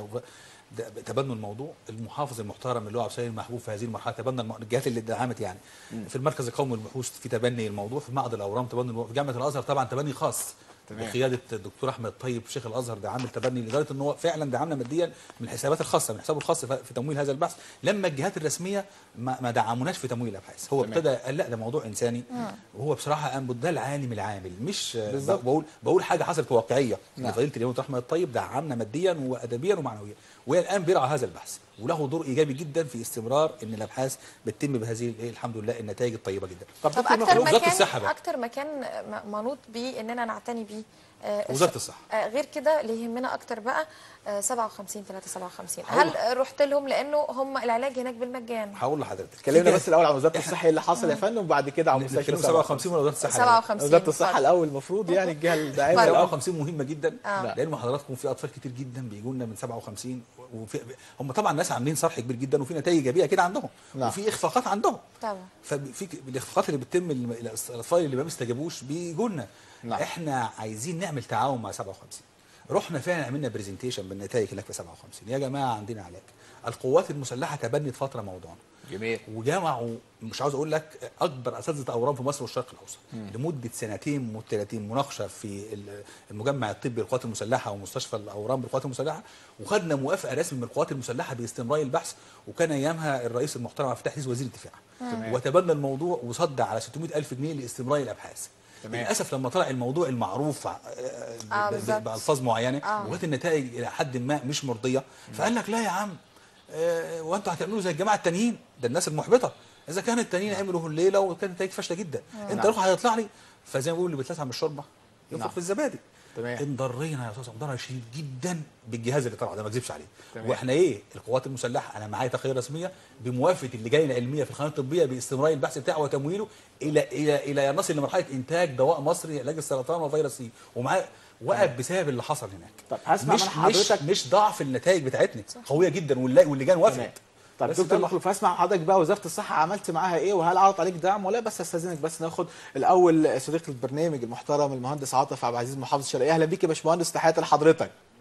تبنوا الموضوع المحافظ المحترم اللي هو عبد السلام المحبوب في هذه المرحله تبنى الم- الجهات اللي دعمت يعني في المركز القومي للبحوث في تبني الموضوع في معهد الاورام تبني الموضوع في جامعه الازهر طبعا تبني خاص تمام. بقياده الدكتور احمد طيب شيخ الازهر ده عامل تبني لدرجه ان هو فعلا دعمنا ماديا من الحسابات الخاصه من حسابه الخاص في في تمويل هذا البحث لما الجهات الرسميه ما, ما دعموناش في تمويل الابحاث هو تمام. ابتدى قال لا ده موضوع انساني وهو بصراحه قام ده العالم العامل مش بالظبط. بقول بقول حاجه حصلت واقعيه نعم. نعم. فضيله الامام احمد الطيب دعمنا ماديا وادبيا ومعنويا والان بيرعى هذا البحث وله دور ايجابي جدا في استمرار ان الابحاث بتتم بهذه الإيه، الحمد لله النتائج الطيبه جدا طب دكتور اكتر مخلوف وزارة مكان الصحة بقى. اكتر مكان م- منوط بيه اننا نعتني بيه آه، وزاره الصحه آه، غير كده اللي يهمنا اكتر بقى آه، 57 357 هقول- هل رحت لهم لانه هم العلاج هناك بالمجان هقول لحضرتك اتكلمنا في بس الاول عن وزاره الصحه ايه اللي حصل يا فندم وبعد كده عن مستشفى نتكلم 57 ولا وزاره الصحه 57 وزاره الصحه الاول المفروض يعني الجهه الداعمه اتفضل. الأول. 57 مهمه جدا آه. لان حضراتكم في اطفال كتير جدا بيجوا لنا من 57 وفي هم طبعا ناس عاملين صرح كبير جدا وفي نتائج ايجابيه كده عندهم نعم. وفي اخفاقات عندهم طبعا ففي ك- الاخفاقات اللي بتتم الم- الاطفال اللي ما بيستجابوش بيجوا لنا نعم. احنا عايزين نعمل تعاون مع 57 رحنا فعلا عملنا برزنتيشن بالنتائج هناك في 57 يا جماعه عندنا علاج القوات المسلحه تبنت فتره موضوعنا جميل وجمعوا مش عاوز اقول لك اكبر اساتذه اورام في مصر والشرق الاوسط لمده سنتين متتاليتين مناقشه في ال- المجمع الطبي للقوات المسلحه ومستشفى الاورام بالقوات المسلحه وخدنا موافقه رسمي من القوات المسلحه باستمرار البحث وكان ايامها الرئيس المحترم عبد الفتاح السيسي وزير الدفاع تمام. وتبنى الموضوع وصد على 600 الف جنيه لاستمرار الابحاث تمام. للاسف لما طلع الموضوع المعروف آه، آه، ب- ب- بالظبط. بالفاظ معينه آه. وكانت النتائج الى حد ما مش مرضيه فقال لك لا يا عم آه، وانتوا هتعملوا زي الجماعه التانيين ده الناس المحبطه اذا كان التانيين عملوا الليله وكانت النتائج فاشله جدا انت روح هيطلع لي فزي ما بيقولوا اللي بيتلسع من الشوربه نعم. ينفخ في الزبادي تمام. انضرينا يا استاذ ضرر شديد جدا بالجهاز اللي طلع ده ما اكذبش عليه تمام. واحنا ايه القوات المسلحه انا معايا تقارير رسميه بموافقه اللجان العلميه في القناه الطبيه باستمرار البحث بتاعه وتمويله الى الى الى أن نصل لمرحله انتاج دواء مصري علاج السرطان وفيروس سي ومعاه وقف بسبب اللي حصل هناك طب هسمع مش من حضرتك مش, مش ضعف النتائج بتاعتنا قويه جدا واللا- واللجان تمام وافقت طب بس دكتور ده- مخلوف هسمع من حضرتك بقى وزاره الصحه عملت معاها ايه وهل عرضت عليك دعم ولا بس استاذنك بس ناخد الاول صديق البرنامج المحترم المهندس عاطف عبد العزيز محافظ الشرقيه اهلا بيك يا باشمهندس تحياتي لحضرتك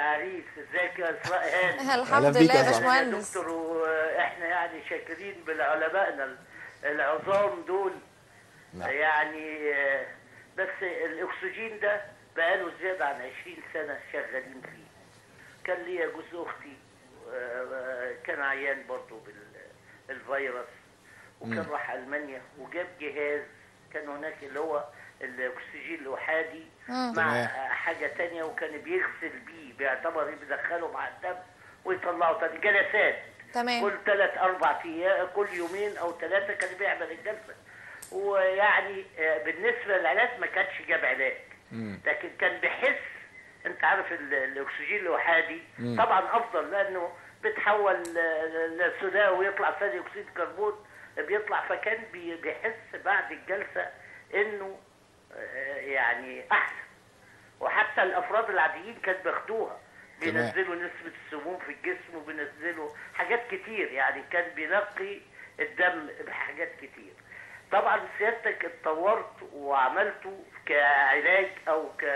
عريس ازيك يا اسراء هاني الحمد بيك لله يا يا صاحبي. يا باشمهندس دكتور واحنا يعني شاكرين بالعلمائنا العظام دول نعم. يعني آه، بس الاكسجين ده بقاله زياده عن 20 سنه شغالين فيه كان ليا جوز اختي آه، كان عيان برضه بالفيروس وكان راح المانيا وجاب جهاز كان هناك اللي هو الاكسجين الاحادي مع تمام. حاجه تانية وكان بيغسل بيه بيعتبر بيدخله مع الدم ويطلعه تاني جلسات تمام. كل ثلاث اربع ايام كل يومين او ثلاثه كان بيعمل الجلسه ويعني آه، بالنسبه للعلاج ما كانش جاب علاج لكن كان بيحس انت عارف ال- الاكسجين الاحادي طبعا افضل لانه بتحول لثنائي ويطلع ثاني اكسيد كربون بيطلع فكان بي- بيحس بعد الجلسه انه آه، يعني احسن وحتى الافراد العاديين كانت بياخدوها تمام. بينزلوا نسبه السموم في الجسم وبينزلوا حاجات كتير يعني كان بينقي الدم بحاجات كتير طبعا سيادتك اتطورت وعملته كعلاج او ك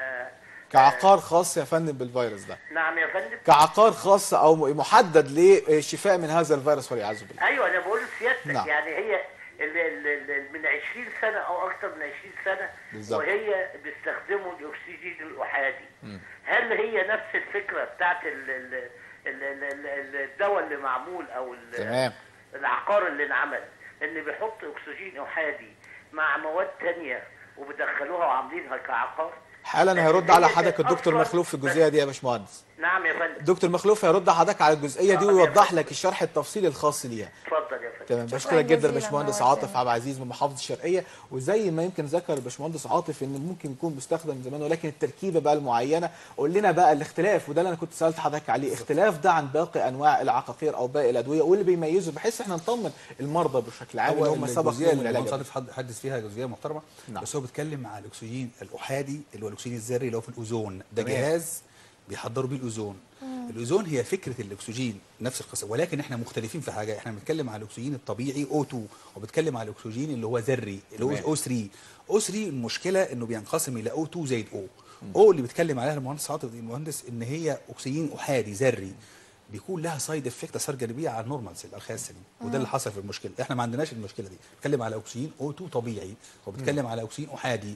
كعقار خاص يا فندم بالفيروس ده نعم يا فندم كعقار خاص او محدد للشفاء من هذا الفيروس والعياذ بالله ايوه انا بقول لسيادتك نعم. يعني هي ال ال ال من 20 سنه او اكثر من 20 سنه بالظبط. وهي بيستخدموا الاكسجين الاحادي هل هي نفس الفكره بتاعت ال ال ال ال ال الدواء اللي معمول او ال- تمام. العقار اللي انعمل ان بيحط اكسجين احادي مع مواد تانية وبيدخلوها وعاملينها كعقار حالا هيرد على حضرتك الدكتور مخلوف في الجزئيه دي يا باشمهندس نعم يا فندم دكتور مخلوف هيرد حضرتك على الجزئيه دي آه، ويوضح لك الشرح التفصيلي الخاص ليها اتفضل يا فندم تمام شكراً بشكرك جدا جزيلاً باشمهندس مرة عاطف تانية. عبد العزيز من محافظه الشرقيه وزي ما يمكن ذكر الباشمهندس عاطف ان ممكن يكون بيستخدم زمان ولكن التركيبه بقى المعينه قول لنا بقى الاختلاف وده اللي انا كنت سالت حضرتك عليه اختلاف ده عن باقي انواع العقاقير او باقي الادويه واللي بيميزه بحيث احنا نطمن المرضى بشكل عام اللي هو هم سبق الجزئيه لهم اللي العلاج المصادف حد- حدث فيها جزئيه محترمه نعم. بس هو بيتكلم على الاكسجين الاحادي اللي هو الاكسجين الذري اللي هو في الاوزون ده تمام. جهاز بيحضروا بيه الاوزون الاوزون هي فكره الاكسجين نفس القصه ولكن احنا مختلفين في حاجه احنا بنتكلم على الاكسجين الطبيعي O2 وبنتكلم على الاكسجين اللي هو ذري اللي تمام. هو O3 O3 المشكله انه بينقسم الى O2 زائد O O اللي بيتكلم عليها المهندس عاطف المهندس ان هي اكسجين احادي ذري بيكون لها سايد افكت اثار جانبيه على النورمال سيل الخلايا السليمه وده اللي حصل في المشكله احنا ما عندناش المشكله دي بنتكلم على اكسجين O2 طبيعي وبنتكلم على اكسجين احادي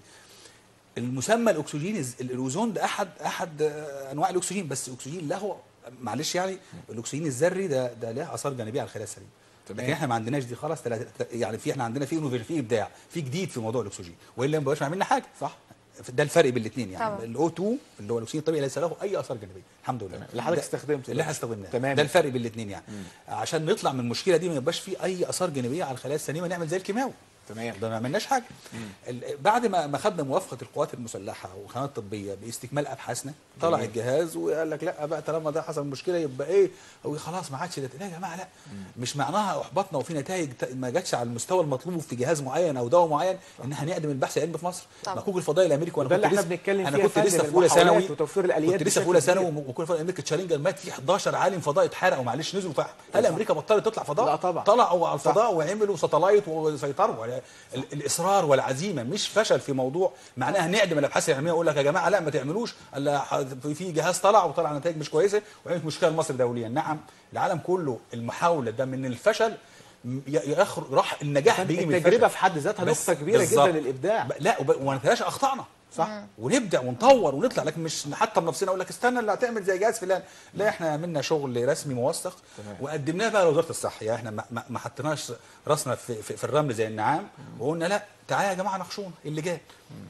المسمى الاكسجين الز- الاوزون ده احد احد آه، انواع الاكسجين بس الاكسجين له معلش يعني الاكسجين الذري ده ده له اثار جانبيه على الخلايا السليمه تمام. لكن احنا ما عندناش دي خلاص تلاتة يعني في احنا عندنا في innovation، في ابداع في جديد في موضوع الاكسجين والا ما بقاش عملنا حاجه صح ده الفرق بين الاثنين يعني طبعا. الاو 2 اللي هو الاكسجين الطبيعي ليس له اي اثار جانبيه الحمد لله اللي حضرتك ده- استخدمته اللي ده. احنا استخدمناه تمام. ده الفرق بين الاثنين يعني عشان نطلع من المشكله دي ما يبقاش في اي اثار جانبيه على الخلايا السليمه نعمل زي الكيماوي تمام. ده ما عملناش حاجه ال- بعد ما ما خدنا موافقه القوات المسلحه والخدمات الطبيه باستكمال ابحاثنا طلع جميل. الجهاز وقال لك لا بقى طالما ده حصل مشكله يبقى ايه هو خلاص ما عادش ده لا يا جماعه لا مش معناها احبطنا وفي نتائج ت- ما جاتش على المستوى المطلوب في جهاز معين او دواء معين ان احنا نقدم البحث العلمي في مصر طبعا. مكوك الفضائي الامريكي وانا وده كنت اللي احنا لسه- بنتكلم انا فيه يا كنت لسه فندم، في اولى ثانوي المحاولات وتوفير الآليات كنت لسه في بشكل اولى كبير. ثانوي وكل فضائي امريكا تشالنجر مات في 11 عالم فضائي اتحرقوا معلش نزلوا فحم هل امريكا بطلت تطلع فضاء لا طبعا. طلعوا على الفضاء وعملوا ساتلايت وسيطروا على ال- الاصرار والعزيمه مش فشل في موضوع معناها نعدم الابحاث العلميه واقول لك يا جماعه لا ما تعملوش الا ح- في جهاز طلع وطلع نتائج مش كويسه وعملت مشكله لمصر دوليا نعم العالم كله المحاوله ده من الفشل م- ي- يخرج راح النجاح بيجي من التجربه الفشل في حد ذاتها بس نقطه كبيره بالظبط. جدا للابداع ب- لا وب- وما نتلاشى اخطائنا صح ونبدع ونطور ونطلع لكن مش نحطم نفسنا اقول لك استنى اللي هتعمل زي جهاز فلان لا احنا عملنا شغل رسمي موثق وقدمناه بقى لوزاره الصحه يعني احنا ما, ما, ما حطيناش راسنا في, في, في الرمل زي النعام وقلنا لا تعالى يا جماعه ناقشونا اللي جاي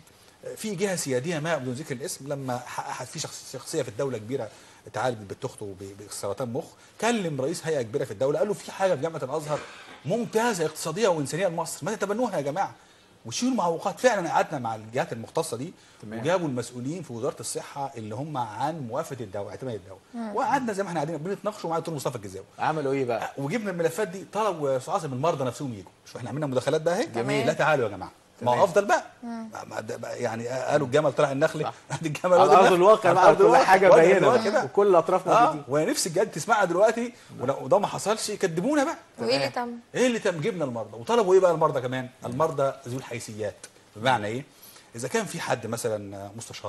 في جهه سياديه ما بدون ذكر الاسم لما حققت في شخص شخصيه في الدوله كبيره اتعالجت بنت اخته ب- بسرطان مخ كلم رئيس هيئه كبيره في الدوله قال له في حاجه في جامعه الازهر ممتازه اقتصاديه وانسانيه لمصر ما تتبنوها يا جماعه وشيلوا معوقات فعلا قعدنا مع الجهات المختصه دي تمام. وجابوا المسؤولين في وزاره الصحه اللي هم عن موافقه الدواء اعتماد الدواء وقعدنا زي ما احنا قاعدين بنتناقشوا مع دكتور مصطفى الجزاوي عملوا ايه بقى وجبنا الملفات دي طلبوا يا استاذ عاصم المرضى نفسهم يجوا شوف احنا عملنا مداخلات بقى اهي جميل. لا تعالوا يا جماعه ما هو افضل بقى ما- ما ده بقى يعني قالوا الجمل طلع النخل ادي الجمل على وادي ارض النخل. الواقع على بقى أرض كل الواقع. حاجه وادي باينه الواقع بقى بقى. وكل الاطراف اه موجودين ونفس الجد تسمعها دلوقتي ولو ده ما حصلش يكدبونا بقى وايه اللي تم؟ ايه اللي تم جبنا المرضى وطلبوا ايه بقى المرضى كمان المرضى ذو الحيثيات بمعنى ايه اذا كان في حد مثلا مستشار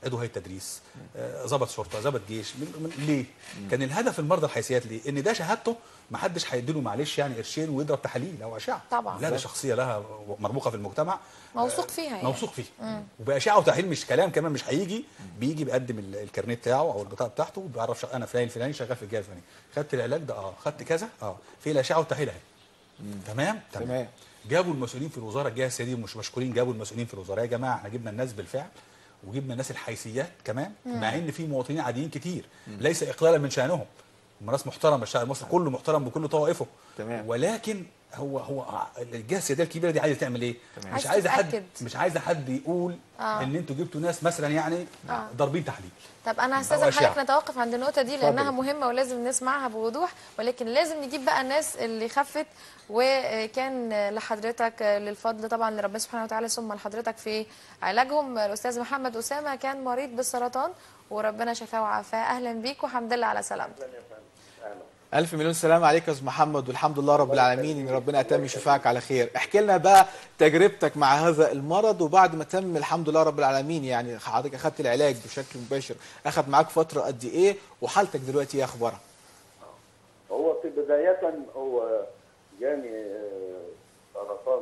عضو هيئه تدريس آه، ضابط شرطه ضابط جيش من من ليه كان الهدف المرضى الحيثيات ليه ان ده شهادته ما حدش هيديله معلش يعني قرشين ويضرب تحاليل او اشعه طبعا. لا ده شخصيه لها مرموقه في المجتمع موثوق فيها يعني موثوق فيه وباشعه وتحليل مش كلام كمان مش هيجي بيجي بيقدم ال- الكارنيه بتاعه او البطاقه بتاعته وبيعرف شا- انا فلان الفلاني شغال في الجهه الفلانيه خدت العلاج ده اه خدت كذا اه في الاشعه والتحليل اهي تمام تمام. جابوا المسؤولين في الوزاره الجهه السياديه مش مشكورين جابوا المسؤولين في الوزاره يا جماعه احنا جبنا الناس بالفعل وجبنا الناس الحيثيات كمان مع ان في مواطنين عاديين كتير ليس اقلالا من شانهم هم ناس محترمه الشعب المصري كله محترم بكل طوائفه تمام. ولكن هو هو الجهه السياديه الكبيره دي عايزه تعمل ايه؟ تمام. مش عايزة عايزه حد تتأكد. مش عايزه حد يقول آه. ان انتوا جبتوا ناس مثلا يعني آه. ضاربين تحليل طب انا أو هستاذن أشعة. حضرتك نتوقف عند النقطه دي لانها مهمه ولازم نسمعها بوضوح ولكن لازم نجيب بقى الناس اللي خفت وكان لحضرتك للفضل طبعا لربنا سبحانه وتعالى ثم لحضرتك في علاجهم الاستاذ محمد اسامه كان مريض بالسرطان وربنا شفاه وعافاه اهلا بيك وحمد لله على سلامتك ألف مليون سلام عليك يا أستاذ محمد والحمد لله رب العالمين إن ربنا أتم شفاعك على خير احكي لنا بقى تجربتك مع هذا المرض وبعد ما تم الحمد لله رب العالمين يعني حضرتك أخذت العلاج بشكل مباشر أخذ معاك فترة قد إيه وحالتك دلوقتي إيه أخبارها؟ هو في بداية هو جاني آه، سرطان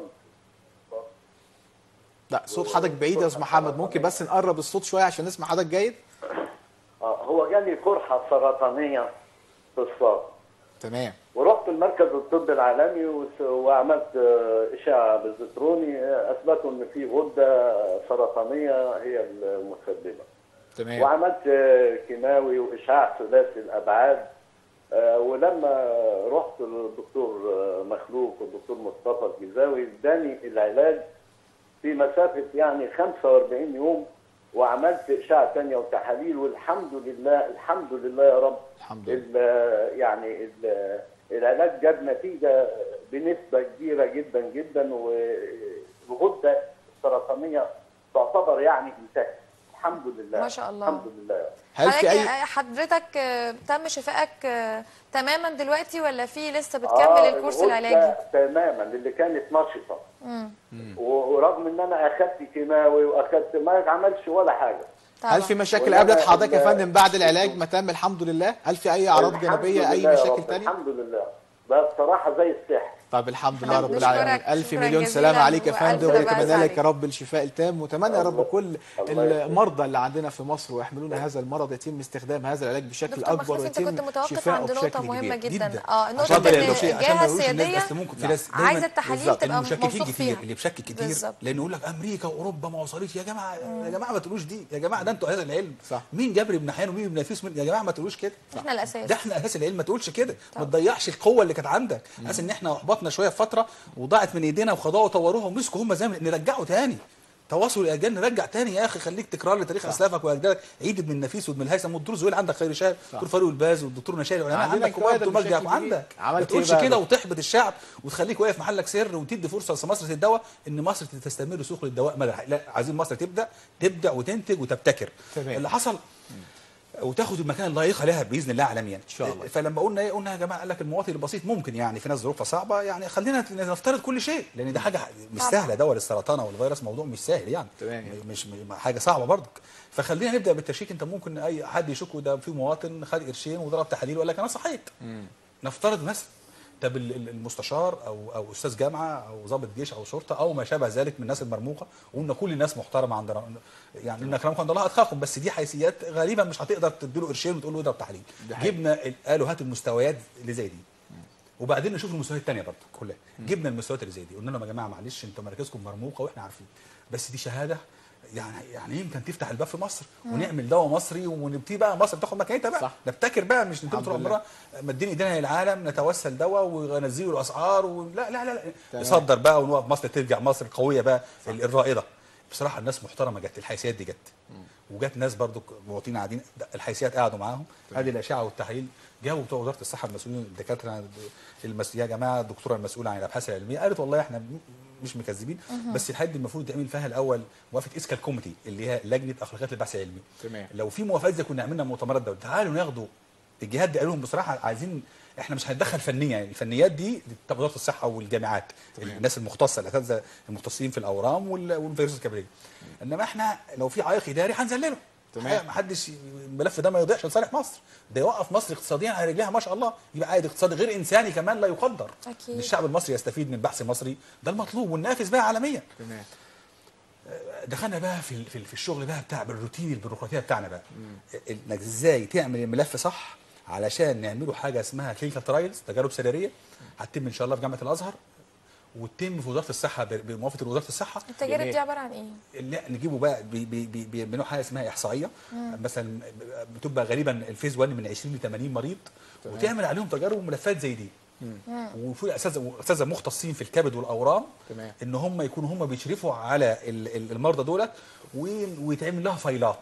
لا صوت حضرتك بعيد يا أستاذ محمد ممكن بس نقرب الصوت شوية عشان نسمع حضرتك جيد؟ آه، هو جاني قرحة سرطانية في الصدر تمام ورحت المركز الطبي العالمي وس- وعملت آه، إشاعة بالزيتروني آه، أثبتوا إن في غدة سرطانية هي المسببة تمام وعملت آه، كيماوي وإشعاع ثلاثي الأبعاد آه، ولما رحت للدكتور آه، مخلوق والدكتور مصطفى الجزاوي اداني العلاج في مسافة يعني 45 يوم وعملت إشعة تانية وتحاليل والحمد لله الحمد لله يا رب الحمد لله ال- يعني ال- العلاج جاب نتيجة بنسبة كبيرة جدا جدا والغدة السرطانية تعتبر يعني انتهت الحمد لله ما شاء الله. الحمد لله هل في أي حضرتك حضرتك آه، تم شفائك آه، تماما دلوقتي ولا في لسه بتكمل الكورس الغدة العلاجي؟ تماما اللي كانت نشطة و- ورغم ان انا اخدت كيماوي واخدت ما عملش ولا حاجه طبعا. هل في مشاكل ولا قابلت أنا حضرتك يا ال- فندم بعد العلاج ما تم الحمد لله؟ هل في أي أعراض الحمد جانبية أي لله يا مشاكل رب، تانية؟ الحمد لله ده بصراحه زي السحر طب الحمد لله رب نشكرك العالمين ألف شكراً مليون جزيلاً سلام عليك يا وألف فندم لا بأس ونتمنى لك عليك. يا رب الشفاء التام وتمنى يا رب كل الله يسلمك. المرضى اللي عندنا في مصر ويحملون هذا المرض يتم استخدام هذا العلاج بشكل دكتور اكبر مخلوف انت ويتم كنت متوقف شفائه عند نقطه بشكل مهمه كبير جدا اه نقطه عشان ان ما يقولوش إيه، عشان ما الجهه يقولوش الناس السياديه بس ممكن في ناس دايما عايزه التحاليل بالظبط، تبقى المشككين موثوق كتير فيها اللي بشك كتير بالظبط. لانه يقول لك امريكا واوروبا ما وصلتش يا جماعه يا جماعه ما تقولوش دي يا جماعه ده انتوا اهل العلم صح. مين جابر بن حيان ومين ابن نفيس من يا جماعه ما تقولوش كده احنا الاساس ده احنا اساس العلم ما تقولش كده ما تضيعش القوه اللي كانت عندك حاسس ان احنا احبطنا شويه في فتره وضاعت من ايدينا وخدوها وطوروها ومسكوا هم زي ما نرجعوا تاني تواصل الاجيال نرجع تاني يا اخي خليك تكرار لتاريخ اسلافك واجدادك عيد ابن النفيس وابن الهيثم والدكتور زويل عندك خير شاهد الدكتور فاروق الباز والدكتور نشاري العلماء عندنا عندك كبار كوادر دكتور مجدي بشكل يعقوب كبير. عندك ما عملت إيه تقولش بقى كده ده؟ وتحبط الشعب وتخليك واقف محلك سر وتدي فرصه لمصر الدواء ان مصر تستمر سوق للدواء مدى الحياة. لا عايزين مصر تبدا تبدع وتنتج وتبتكر تمام. اللي حصل وتاخد المكان اللائق لها باذن الله عالميا إن شاء الله. فلما قلنا ايه قلنا يا جماعه قال لك المواطن البسيط ممكن يعني في ناس ظروفها صعبه يعني خلينا نفترض كل شيء لان ده حاجه مش طبعا. سهله دواء للسرطان او الفيروس موضوع مش سهل يعني تمام. مش مش- حاجه صعبه برضك فخلينا نبدا بالتشكيك انت ممكن اي حد يشك ده في مواطن خد قرشين وضرب تحاليل وقال لك انا صحيت نفترض مثلا طب ال- ال- المستشار او او استاذ جامعه او ضابط جيش او شرطه او ما شابه ذلك من الناس المرموقه وقلنا كل الناس محترمه عندنا يعني ان اكرمكم عند الله اتقاكم بس دي حيثيات غالبا مش هتقدر تديله قرشين وتقول له اضرب تحليل ده حقيقي. جبنا ال- قالوا هات المستويات اللي زي دي وبعدين نشوف المستويات الثانيه برضه كلها جبنا المستويات اللي زي دي قلنا لهم يا جماعه معلش انتوا مراكزكم مرموقه واحنا عارفين بس دي شهاده يعني يعني يمكن تفتح الباب في مصر ونعمل دواء مصري ونبتدي بقى مصر تاخد مكانتها بقى صح. نبتكر بقى مش نبتدي الحمد طول لله. عمرنا مدين ايدينا للعالم نتوسل دواء وننزلوا الاسعار و... لا لا لا, لا. تمام. نصدر بقى ونوقف مصر ترجع مصر قويه بقى ال- الرائده بصراحه الناس محترمه جت الحيثيات دي جت وجت ناس برضو مواطنين قاعدين ده الحيثيات قعدوا معاهم ادي الاشعه والتحاليل جابوا بتوع وزاره الصحه المسؤولين الدكاتره المس... يا جماعه الدكتوره المسؤوله عن الابحاث العلميه قالت والله احنا م- مش مكذبين بس الحد المفروض يتعمل فيها الاول موافقه اسكال كوميتي اللي هي لجنه اخلاقيات البحث العلمي تمام. لو في موافقات زي كنا عملنا مؤتمرات دوليه تعالوا ناخدوا الجهات دي قالوا لهم بصراحه عايزين احنا مش هنتدخل فنيا يعني الفنيات دي بتاع وزاره الصحه والجامعات الناس المختصه الاساتذه المختصين في الاورام وال- والفيروس الكبريه انما احنا لو في عائق اداري هنذلله تمام. ما حدش الملف ده ما يضيعش لصالح مصر ده يوقف مصر اقتصاديا على رجليها ما شاء الله يبقى عائد اقتصادي غير انساني كمان لا يقدر أكيد. إن الشعب المصري يستفيد من بحث مصري ده المطلوب والنافذ بقى عالميا تمام دخلنا بقى في ال- في ال- في الشغل بقى بتاع بالروتين البيروقراطيه بتاعنا بقى انك ازاي تعمل الملف صح علشان نعمله حاجه اسمها كلينيكال ترايلز تجارب سريريه هتتم ان شاء الله في جامعه الازهر وتتم في وزاره الصحه ب- بموافقه وزاره الصحه التجارب جميل. دي عباره عن ايه؟ اللي نجيبه بقى بي- بي- بي- بيعملوا حاجه اسمها احصائيه مثلا بتبقى غالبا الفيز 1 من 20 ل 80 مريض وتعمل عليهم تجارب وملفات زي دي وفي اساتذه اساتذه مختصين في الكبد والاورام تمام. ان هم يكونوا هم بيشرفوا على ال- ال- المرضى دولت و- ويتعمل لها فايلات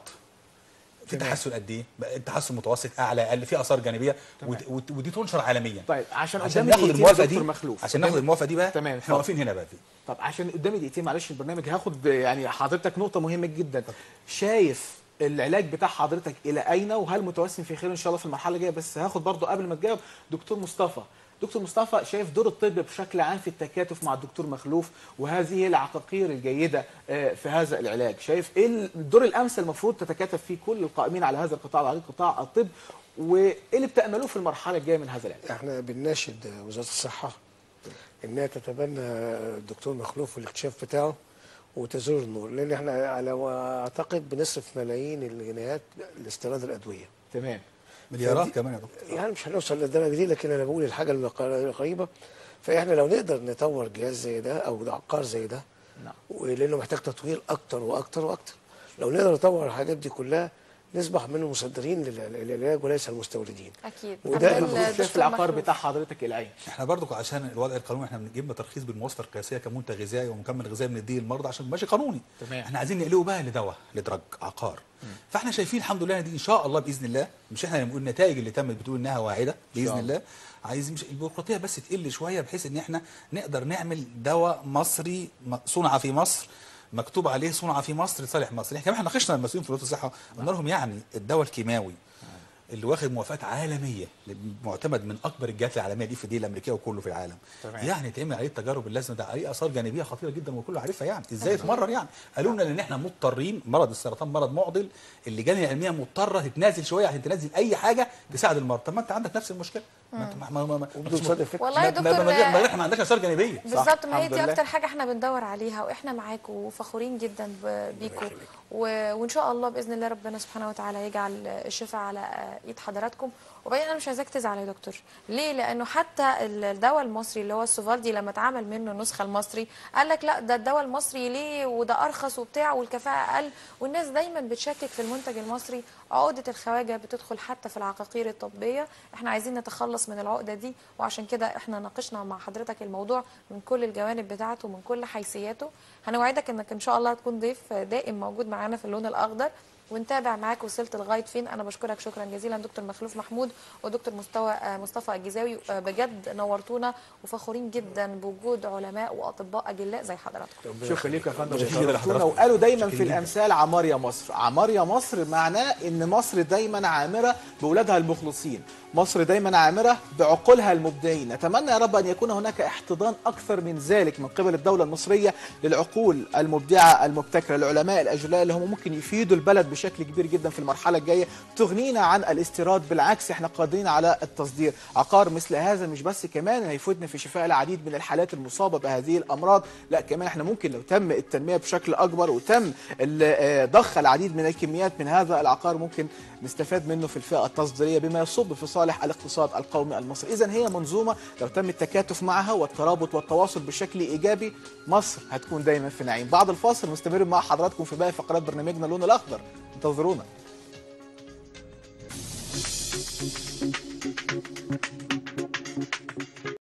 في تمام. تحسن قد ايه بقى التحسن متوسط اعلى اقل في اثار جانبيه ود- ود- ودي تنشر عالميا طيب عشان عشان قدامي ناخد دقيقتين الموافقه دكتور دي مخلوف عشان ناخد قدامي- الموافقه دي بقى تمام احنا اتفضل. واقفين هنا بقى في طب عشان قدامي دقيقتين معلش البرنامج هاخد يعني حضرتك نقطة مهمة جدا شايف العلاج بتاع حضرتك إلى أين وهل متوسم في خير إن شاء الله في المرحلة الجاية بس هاخد برضو قبل ما تجاوب دكتور مصطفى دكتور مصطفى شايف دور الطب بشكل عام في التكاتف مع الدكتور مخلوف وهذه العقاقير الجيدة آه، في هذا العلاج شايف ايه الدور الامثل المفروض تتكاتف فيه كل القائمين على هذا القطاع العريض قطاع الطب وايه اللي بتأملوه في المرحلة الجاية من هذا العلاج احنا بنناشد وزاره الصحه انها تتبنى الدكتور مخلوف والاكتشاف بتاعه وتزور النور لان احنا على ما اعتقد بنصرف ملايين الجنيهات لاستيراد الادويه تمام مليارات فدي- كمان يا دكتور يعني مش هنوصل للدرجه دي لكن انا بقول الحاجه المق- القريبه فاحنا لو نقدر نطور جهاز زي ده او عقار زي ده نعم ولانه محتاج تطوير اكتر واكتر واكتر لو نقدر نطور الحاجات دي كلها نصبح من المصدرين لل- للعلاج وليس المستوردين اكيد وده قبل المفروض شايف الدكتور العقار مخلوف. بتاع حضرتك إلى أين احنا برضو عشان الوضع القانوني احنا جبنا ترخيص بالمواصفه القياسيه كمنتج غذائي ومكمل غذائي بنديه للمرضى عشان ماشي قانوني تمام. احنا عايزين نقلبه بقى لدواء لدرج عقار فاحنا شايفين الحمد لله دي ان شاء الله باذن الله مش احنا اللي بنقول النتائج اللي تمت بتقول انها واعده باذن الله. الله عايزين مش البيروقراطيه بس تقل شويه بحيث ان احنا نقدر نعمل دواء مصري م- صنع في مصر مكتوب عليه صنع في مصر لصالح مصر احنا كمان احنا ناقشنا المسؤولين في وزاره الصحه قلنا لهم يعني الدواء الكيماوي اللي واخد موافقات عالميه معتمد من اكبر الجهات العالميه دي في دي الامريكيه وكله في العالم تمام. يعني يتعمل عليه التجارب اللازمه ده عليه اثار جانبيه خطيره جدا وكله عارفها يعني ازاي يتمرر يعني قالوا لنا ان احنا مضطرين مرض السرطان مرض معضل اللجان العلميه مضطره تتنازل شويه عشان تنزل اي حاجه تساعد المرض طب ما انت عندك نفس المشكله ما انت ما ما ما ما وبدون صدى فكر والله يا ما- ما- دكتور ما- ما- ما- احنا ما عندناش اثار جانبيه بالظبط ما هي الحمد دي لله. اكتر حاجه احنا بندور عليها واحنا معاكم وفخورين جدا ب- بيكم و- وان شاء الله باذن الله ربنا سبحانه وتعالى يجعل الشفاء على ايد حضراتكم وبعدين انا مش عايزاك تزعل يا دكتور ليه لانه حتى الدواء المصري اللي هو السوفالدي لما اتعمل منه النسخه المصري قال لك لا ده الدواء المصري ليه وده ارخص وبتاع والكفاءه اقل والناس دايما بتشكك في المنتج المصري عقده الخواجه بتدخل حتى في العقاقير الطبيه احنا عايزين نتخلص من العقده دي وعشان كده احنا ناقشنا مع حضرتك الموضوع من كل الجوانب بتاعته من كل حيثياته هنوعدك انك ان شاء الله هتكون ضيف دائم موجود معانا في اللون الاخضر ونتابع معاك وصلت لغايه فين انا بشكرك شكرا جزيلا دكتور مخلوف محمود ودكتور مستوى آه، مصطفى الجزاوي آه، بجد نورتونا وفخورين جدا بوجود علماء واطباء اجلاء زي حضراتكم شكرا لكم يا فندم شكراً جداً شرفتونا لحضراتكم. وقالوا دايما شكراً في جداً. الامثال عمار يا مصر عمار يا مصر معناه ان مصر دايما عامره باولادها المخلصين مصر دايما عامره بعقولها المبدعين نتمنى يا رب ان يكون هناك احتضان اكثر من ذلك من قبل الدوله المصريه للعقول المبدعه المبتكره العلماء الاجلاء اللي هم ممكن يفيدوا البلد بشكل كبير جدا في المرحله الجايه تغنينا عن الاستيراد بالعكس احنا قادرين على التصدير عقار مثل هذا مش بس كمان هيفيدنا في شفاء العديد من الحالات المصابه بهذه الامراض لا كمان احنا ممكن لو تم التنميه بشكل اكبر وتم ال- آه، ضخ العديد من الكميات من هذا العقار ممكن نستفاد منه في الفئه التصديريه بما يصب في صالح الاقتصاد القومي المصري اذا هي منظومه لو تم التكاتف معها والترابط والتواصل بشكل ايجابي مصر هتكون دايما في نعيم بعد الفاصل مستمر مع حضراتكم في باقي فقرات برنامجنا اللون الاخضر انتظرونا